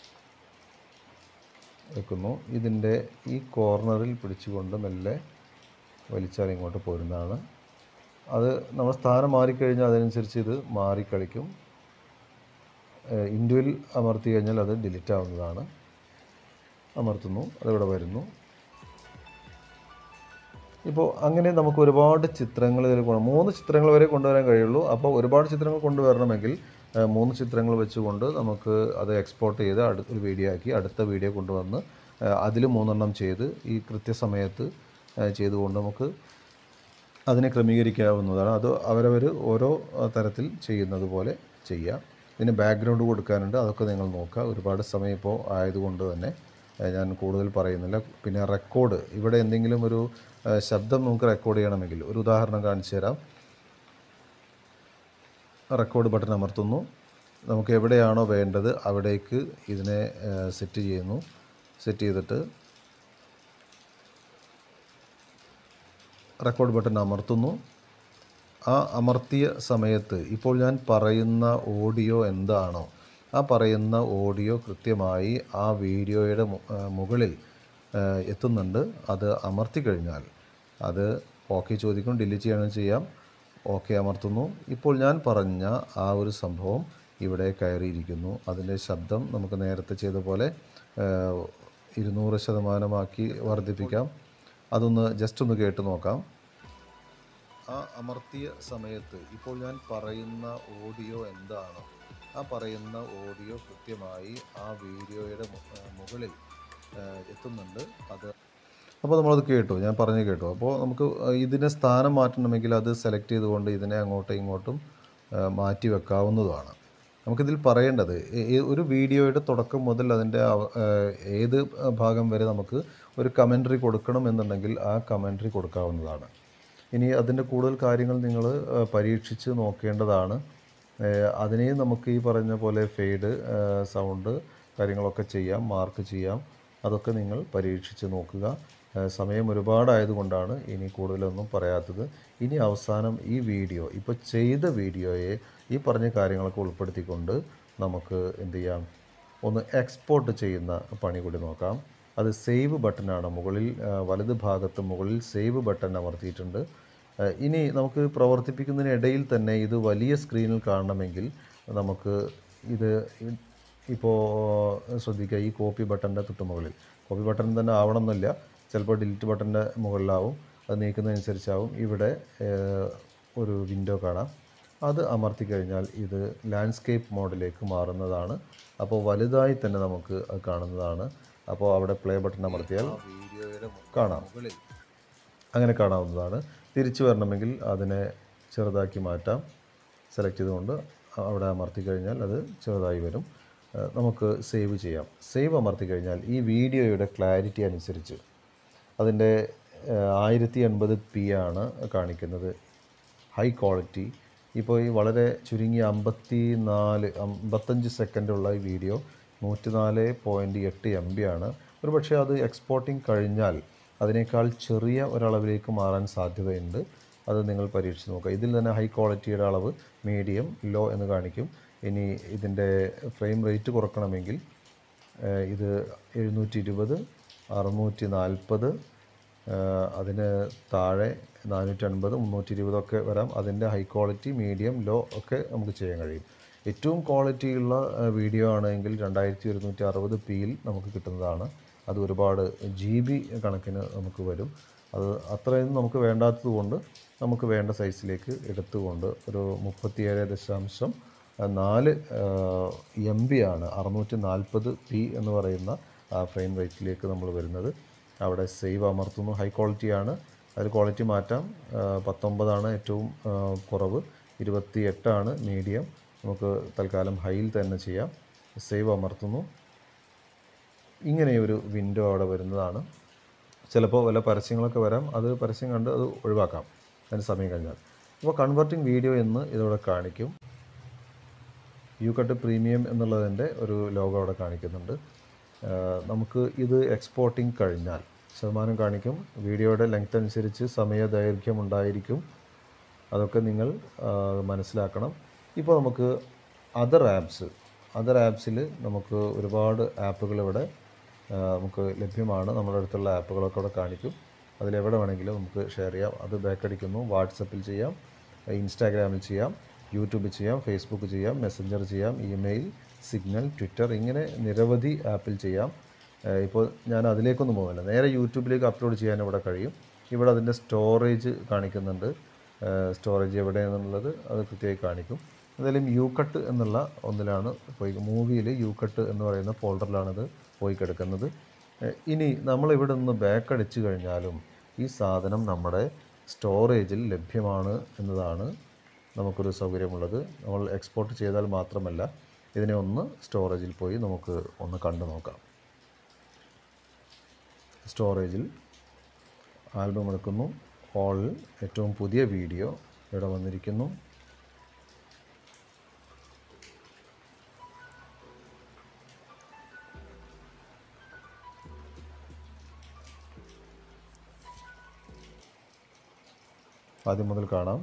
വെക്കുന്നു ഇതിൻ്റെ ഈ കോർണറിൽ പിടിച്ചുകൊണ്ട് മെല്ലെ വലിച്ചാൽ ഇങ്ങോട്ട് പോരുന്നതാണ് അത് നമ്മൾ സ്ഥാനം മാറിക്കഴിഞ്ഞാൽ അതനുസരിച്ച് ഇത് മാറിക്കളിക്കും ഇൻഡുവിൽ അമർത്തി കഴിഞ്ഞാൽ അത് ഡിലീറ്റ് ആവുന്നതാണ് അമർത്തുന്നു അതിവിടെ വരുന്നു ഇപ്പോൾ അങ്ങനെ നമുക്ക് ഒരുപാട് ചിത്രങ്ങൾ ഇതിൽ കൊണ്ട് മൂന്ന് ചിത്രങ്ങൾ വരെ കൊണ്ടുവരാൻ കഴിയുള്ളൂ അപ്പോൾ ഒരുപാട് ചിത്രങ്ങൾ കൊണ്ടുവരണമെങ്കിൽ ഏഹ്, മൂന്ന് ചിത്രങ്ങൾ വെച്ചുകൊണ്ട് നമുക്ക് അത് എക്സ്പോർട്ട് ചെയ്ത് അടുത്ത ഒരു വീഡിയോ ആക്കി അടുത്ത വീഡിയോ കൊണ്ടുവന്ന് അതിൽ മൂന്നെണ്ണം ചെയ്ത് ഈ കൃത്യസമയത്ത് ഏഹ്, ചെയ്തുകൊണ്ട് നമുക്ക് അതിനെ ക്രമീകരിക്കാവുന്നതാണ് അത് അവരവർ ഓരോ അഹ്, തരത്തിൽ ചെയ്യുന്നത് പോലെ ചെയ്യാം ഇതിന് ബാക്ക്ഗ്രൗണ്ട് കൊടുക്കാനുണ്ട് അതൊക്കെ നിങ്ങൾ നോക്കുക ഒരുപാട് സമയം ഇപ്പോൾ ആയതുകൊണ്ട് തന്നെ ഏഹ്, ഞാൻ കൂടുതൽ പറയുന്നില്ല പിന്നെ റെക്കോർഡ് ഇവിടെ എന്തെങ്കിലും ഒരു ഏഹ്, ശബ്ദം നമുക്ക് റെക്കോർഡ് ചെയ്യണമെങ്കിൽ ഒരു ഉദാഹരണം കാണിച്ചു തരാം റെക്കോർഡ് ബട്ടൺ അമർത്തുന്നു നമുക്ക് എവിടെയാണോ വേണ്ടത് അവിടേക്ക് ഇതിനെ ഏഹ്, സെറ്റ് ചെയ്യുന്നു സെറ്റ് ചെയ്തിട്ട് റെക്കോർഡ് ബട്ടൺ അമർത്തുന്നു ആ അമർത്തിയ സമയത്ത് ഇപ്പോൾ ഞാൻ പറയുന്ന ഓഡിയോ എന്താണോ ആ പറയുന്ന ഓഡിയോ കൃത്യമായി ആ വീഡിയോയുടെ മു- ആ, മുകളിൽ ആ, എത്തുന്നുണ്ട് അത് അമർത്തി കഴിഞ്ഞാൽ അത് ഓക്കെ ചോദിക്കും ഡിലീറ്റ് ചെയ്യണം ചെയ്യാം ഓക്കെ അമർത്തുന്നു ഇപ്പോൾ ഞാൻ പറഞ്ഞ ആ ഒരു സംഭവം ഇവിടെ കയറിയിരിക്കുന്നു അതിൻ്റെ ശബ്ദം നമുക്ക് നേരത്തെ ചെയ്ത പോലെ ആ, ഇരുന്നൂറ് ശതമാനമാക്കി വർദ്ധിപ്പിക്കാം അതൊന്ന് ജസ്റ്റ് ഒന്ന് കേട്ട് നോക്കാം ആ അമർത്തിയ സമയത്ത് ഇപ്പോൾ ഞാൻ പറയുന്ന ഓഡിയോ എന്താണോ ആ പറയുന്ന ഓഡിയോ കൃത്യമായി ആ വീഡിയോയുടെ മു- ആ, മുകളിൽ ആ, എത്തുന്നുണ്ട് അത് അപ്പോൾ നമ്മളത് കേട്ടു ഞാൻ പറഞ്ഞു കേട്ടു അപ്പോൾ നമുക്ക് ഇതിനെ സ്ഥാനം മാറ്റണമെങ്കിൽ അത് സെലക്ട് ചെയ്തുകൊണ്ട് ഇതിനെ അങ്ങോട്ടും ഇങ്ങോട്ടും ആ, മാറ്റി വെക്കാവുന്നതുമാണ് നമുക്കിതിൽ പറയേണ്ടത് ഏ- ഏ- ഒരു വീഡിയോയുടെ തുടക്കം മുതൽ അതിൻ്റെ അവ- ആ, ഏത് ഭാഗം വരെ നമുക്ക് ഒരു കമൻട്രി കൊടുക്കണം എന്നുണ്ടെങ്കിൽ ആ കമൻട്രി കൊടുക്കാവുന്നതാണ് ഇനി അതിൻ്റെ കൂടുതൽ കാര്യങ്ങൾ നിങ്ങൾ പരീക്ഷിച്ച് നോക്കേണ്ടതാണ് ഏഹ് അതിനെയും നമുക്ക് ഈ പറഞ്ഞ പോലെ ഫെയ്ഡ് സൗണ്ട് കാര്യങ്ങളൊക്കെ ചെയ്യാം മാർക്ക് ചെയ്യാം അതൊക്കെ നിങ്ങൾ പരീക്ഷിച്ച് നോക്കുക ഏഹ് സമയം ഒരുപാടായതുകൊണ്ടാണ് ഇനി കൂടുതലൊന്നും പറയാത്തത് ഇനി അവസാനം ഈ വീഡിയോ ഇപ്പോൾ ചെയ്ത വീഡിയോയെ ഈ പറഞ്ഞ കാര്യങ്ങളൊക്കെ ഉൾപ്പെടുത്തിക്കൊണ്ട് നമുക്ക് എന്ത് ചെയ്യാം ഒന്ന് എക്സ്പോർട്ട് ചെയ്യുന്ന പണി കൂടി നോക്കാം അത് സേവ് ബട്ടനാണ് മുകളിൽ ആ, വലത് ഭാഗത്ത് മുകളിൽ സേവ് ബട്ടൺ അമർത്തിയിട്ടുണ്ട് ആ, ഇനി നമുക്ക് പ്രവർത്തിപ്പിക്കുന്നതിനിടയിൽ തന്നെ ഇത് വലിയ സ്ക്രീനിൽ കാണണമെങ്കിൽ നമുക്ക് ഇത് ഇ- ഇപ്പോൾ ശ്രദ്ധിക്കുക ഈ കോപ്പി ബട്ടൻ്റെ തൊട്ടുമുകളിൽ കോപ്പി ബട്ടൺ തന്നെ ആവണമെന്നില്ല ചിലപ്പോൾ ഡിലീറ്റ് ബട്ടൻ്റെ മുകളിലാവും അത് നീക്കുന്നതനുസരിച്ചാവും ഇവിടെ ഏഹ്, ഒരു വിൻഡോ കാണാം അത് അമർത്തി കഴിഞ്ഞാൽ ഇത് ലാൻഡ്സ്കേപ്പ് മോഡിലേക്ക് മാറുന്നതാണ് അപ്പോൾ വലുതായി തന്നെ നമുക്ക് അത് കാണുന്നതാണ് അപ്പോൾ അവിടെ പ്ലേ ബട്ടൺ അമർത്തിയാൽ വീഡിയോയുടെ കാണാം അങ്ങനെ കാണാവുന്നതാണ് തിരിച്ചു വരണമെങ്കിൽ അതിനെ ചെറുതാക്കി മാറ്റാം സെലക്ട് ചെയ്തുകൊണ്ട് അവിടെ അമർത്തി കഴിഞ്ഞാൽ അത് ചെറുതായി വരും ഏഹ് നമുക്ക് സേവ് ചെയ്യാം സേവ് അമർത്തി കഴിഞ്ഞാൽ ഈ വീഡിയോയുടെ ക്ലാരിറ്റി അനുസരിച്ച് അതിൻ്റെ ആയിരത്തി എൺപത് പി ആണ് കാണിക്കുന്നത് ഹൈ ക്വാളിറ്റി ഇപ്പോൾ ഈ വളരെ ചുരുങ്ങിയ അമ്പത്തി നാല് അമ്പത്തഞ്ച് സെക്കൻഡുള്ള ഈ വീഡിയോ നൂറ്റി നാല് പോയിൻറ്റ് എട്ട് എം ബി ആണ് ഒരു പക്ഷേ അത് എക്സ്പോർട്ടിങ് കഴിഞ്ഞാൽ അതിനേക്കാൾ ചെറിയ ഒരളവിലേക്ക് മാറാൻ സാധ്യതയുണ്ട് അത് നിങ്ങൾ പരീക്ഷിച്ച് നോക്കുക ഇതിൽ തന്നെ ഹൈ ക്വാളിറ്റിയുടെ അളവ് മീഡിയം ലോ എന്ന് കാണിക്കും ഇനി ഇതിൻ്റെ ഫ്രെയിം റേറ്റ് കുറക്കണമെങ്കിൽ ഏഹ് ഇത് എഴുന്നൂറ്റി ഇരുപത് അറുന്നൂറ്റി നാൽപ്പത് അതിന് താഴെ നാനൂറ്റി അൻപത് മുന്നൂറ്റി ഇരുപതൊക്കെ വരാം അതിൻ്റെ ഹൈ ക്വാളിറ്റി മീഡിയം ലോ ഒക്കെ നമുക്ക് ചെയ്യാൻ കഴിയും ഏറ്റവും ക്വാളിറ്റിയുള്ള വീഡിയോ ആണെങ്കിൽ രണ്ടായിരത്തി ഒരുന്നൂറ്റി അറുപത് പിയിൽ നമുക്ക് കിട്ടുന്നതാണ് അത് ഒരുപാട് ജി ബി കണക്കിന് നമുക്ക് വരും അത് അത്രയൊന്നും നമുക്ക് വേണ്ടാത്തത് കൊണ്ട് നമുക്ക് വേണ്ട സൈസിലേക്ക് എടുത്തുകൊണ്ട് ഒരു മുപ്പത്തിയേഴ് ദശാംശം നാല് എം ബി ആണ് അറുന്നൂറ്റി നാൽപ്പത് പി എന്ന് പറയുന്ന ആ ഫ്രെയിം റേറ്റിലേക്ക് നമ്മൾ വരുന്നത് അവിടെ സേവ് അമർത്തുന്നു ഹൈ ക്വാളിറ്റിയാണ് അതിൽ ക്വാളിറ്റി മാറ്റാം ആ, പത്തൊമ്പതാണ് ഏറ്റവും ആ, കുറവ് ഇരുപത്തി എട്ടാണ് മീഡിയം നമുക്ക് തൽക്കാലം ഹൈയിൽ തന്നെ ചെയ്യാം സേവ് അമർത്തുന്നു ഇങ്ങനെയൊരു വിൻഡോ അവിടെ വരുന്നതാണ് ചിലപ്പോൾ വല്ല പരസ്യങ്ങളൊക്കെ വരാം അത് പരസ്യം കണ്ട് അത് ഒഴിവാക്കാം അതിന് സമയം കഴിഞ്ഞാൽ അപ്പോൾ കൺവെർട്ടിംഗ് വീഡിയോ എന്ന് ഇതിവിടെ കാണിക്കും യു കട്ട് പ്രീമിയം എന്നുള്ളതിൻ്റെ ഒരു ലോഗോ അവിടെ കാണിക്കുന്നുണ്ട് ആ, നമുക്ക് ഇത് എക്സ്പോർട്ടിംഗ് കഴിഞ്ഞാൽ ശതമാനം കാണിക്കും വീഡിയോയുടെ ലെങ്ത് അനുസരിച്ച് സമയ ദൈർഘ്യം ഉണ്ടായിരിക്കും അതൊക്കെ നിങ്ങൾ ആ, മനസ്സിലാക്കണം ഇപ്പോൾ നമുക്ക് അതർ ആപ്സ് അതർ ആപ്സിൽ നമുക്ക് ഒരുപാട് ആപ്പുകൾ ഇവിടെ ആ, നമുക്ക് ലഭ്യമാണ് നമ്മുടെ അടുത്തുള്ള ആപ്പുകളൊക്കെ ഇവിടെ കാണിക്കും അതിലെവിടെ വേണമെങ്കിലും നമുക്ക് ഷെയർ ചെയ്യാം അത് ബാക്ക് അടിക്കുന്നു വാട്സപ്പിൽ ചെയ്യാം ഇൻസ്റ്റാഗ്രാമിൽ ചെയ്യാം യൂട്യൂബിൽ ചെയ്യാം ഫേസ്ബുക്ക് ചെയ്യാം മെസ്സഞ്ചർ ചെയ്യാം ഇമെയിൽ സിഗ്നൽ ട്വിറ്റർ ഇങ്ങനെ നിരവധി ആപ്പിൽ ചെയ്യാം ഏഹ് ഇപ്പോൾ ഞാൻ അതിലേക്കൊന്നും പോകുന്നില്ല നേരെ യൂട്യൂബിലേക്ക് അപ്ലോഡ് ചെയ്യാൻ ഇവിടെ കഴിയും ഇവിടെ അതിൻ്റെ സ്റ്റോറേജ് കാണിക്കുന്നുണ്ട് സ്റ്റോറേജ് എവിടെയാണെന്നുള്ളത് അത് കൃത്യമായി കാണിക്കും എന്തായാലും യു കട്ട് എന്നുള്ള ഒന്നിലാണ് പോയി മൂവിയിൽ യു കട്ട് എന്ന് പറയുന്ന ഫോൾഡറിലാണിത് പോയി കിടക്കുന്നത് ഏഹ് ഇനി നമ്മൾ ഇവിടെ നിന്ന് ബാക്ക് അടിച്ചു കഴിഞ്ഞാലും ഈ സാധനം നമ്മുടെ സ്റ്റോറേജിൽ ലഭ്യമാണ് എന്നതാണ് നമുക്കൊരു സൗകര്യമുള്ളത് നമ്മൾ എക്സ്പോർട്ട് ചെയ്താൽ മാത്രമല്ല ഇതിനെ ഒന്ന് സ്റ്റോറേജിൽ പോയി നമുക്ക് ഒന്ന് കണ്ടു നോക്കാം സ്റ്റോറേജിൽ ആൽബം എടുക്കുന്നു ഓളിൽ ഏറ്റവും പുതിയ വീഡിയോ ഇവിടെ വന്നിരിക്കുന്നു ആദ്യം മുതൽ കാണാം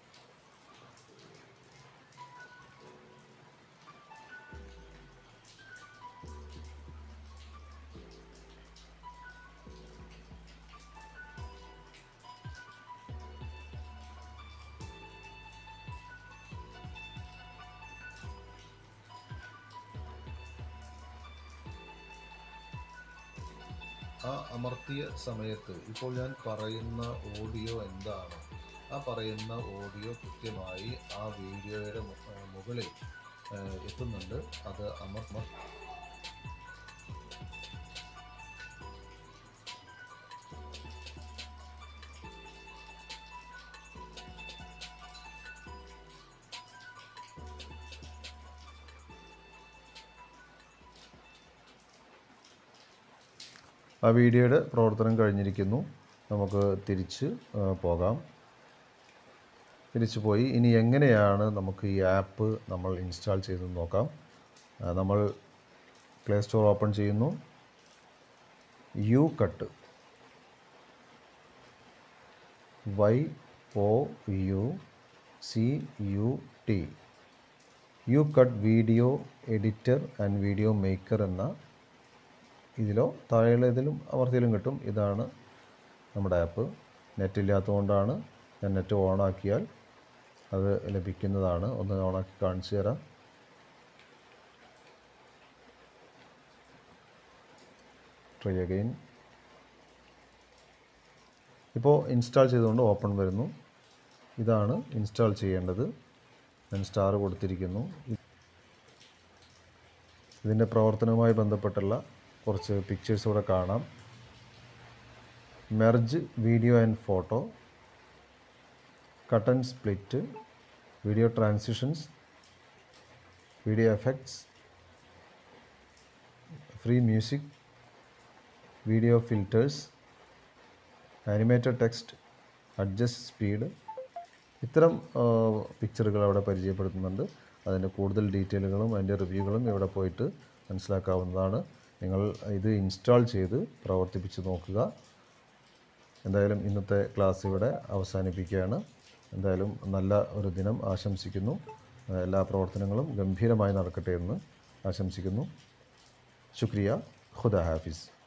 ആ അമർത്തിയ സമയത്ത് ഇപ്പോൾ ഞാൻ പറയുന്ന ഓഡിയോ എന്താണ് ആ പറയുന്ന ഓഡിയോ കൃത്യമായി ആ വീഡിയോയുടെ മു- ആ, മുകളിൽ ആ, എത്തുന്നുണ്ട് അത് അമർ മ- ആ വീഡിയോയുടെ പ്രവർത്തനം കഴിഞ്ഞിരിക്കുന്നു നമുക്ക് തിരിച്ച് ആ, പോകാം തിരിച്ചു പോയി ഇനി എങ്ങനെയാണ് നമുക്ക് ഈ ആപ്പ് നമ്മൾ ഇൻസ്റ്റാൾ ചെയ്ത് നോക്കാം ആ, നമ്മൾ പ്ലേ സ്റ്റോർ ഓപ്പൺ ചെയ്യുന്നു YouCut Y O U C U T YouCut video editor and video maker എന്ന ഇതിലോ താഴെയുള്ള ഇതിലും അമർത്തിയിലും കിട്ടും ഇതാണ് നമ്മുടെ ആപ്പ് നെറ്റ് ഇല്ലാത്തതുകൊണ്ടാണ് ഞാൻ നെറ്റ് ഓണാക്കിയാൽ അത് ലഭിക്കുന്നതാണ് ഒന്ന് ഓണാക്കി കാണിച്ചു തരാം ട്രൈ അഗെയിൻ ഇപ്പോൾ ഇൻസ്റ്റാൾ ചെയ്തുകൊണ്ട് ഓപ്പൺ വരുന്നു ഇതാണ് ഇൻസ്റ്റാൾ ചെയ്യേണ്ടത് ഞാൻ സ്റ്റാർ കൊടുത്തിരിക്കുന്നു ഇതിൻ്റെ പ്രവർത്തനവുമായി ബന്ധപ്പെട്ടുള്ള കുറച്ച് പിക്ചേഴ്സ് ഇവിടെ കാണാം merge video and photo cut and split video transitions video effects free music video filters animated text adjust speed ഇത്തരം പിക്ചറുകൾ അവിടെ പരിചയപ്പെടുത്തുന്നുണ്ട് അതിൻ്റെ കൂടുതൽ ഡീറ്റെയിലുകളും അതിൻ്റെ റിവ്യൂകളും ഇവിടെ പോയിട്ട് മനസ്സിലാക്കാവുന്നതാണ് നിങ്ങൾ ഇത് ഇൻസ്റ്റാൾ ചെയ്ത് പ്രവർത്തിപ്പിച്ച് നോക്കുക എന്തായാലും ഇന്നത്തെ ക്ലാസ് ഇവിടെ അവസാനിപ്പിക്കുകയാണ് എന്തായാലും നല്ല ഒരു ദിനം ആശംസിക്കുന്നു എല്ലാ പ്രവർത്തനങ്ങളും ഗംഭീരമായി നടക്കട്ടെ എന്ന് ആശംസിക്കുന്നു ശുക്രിയ ഖുദ ഹാഫിസ്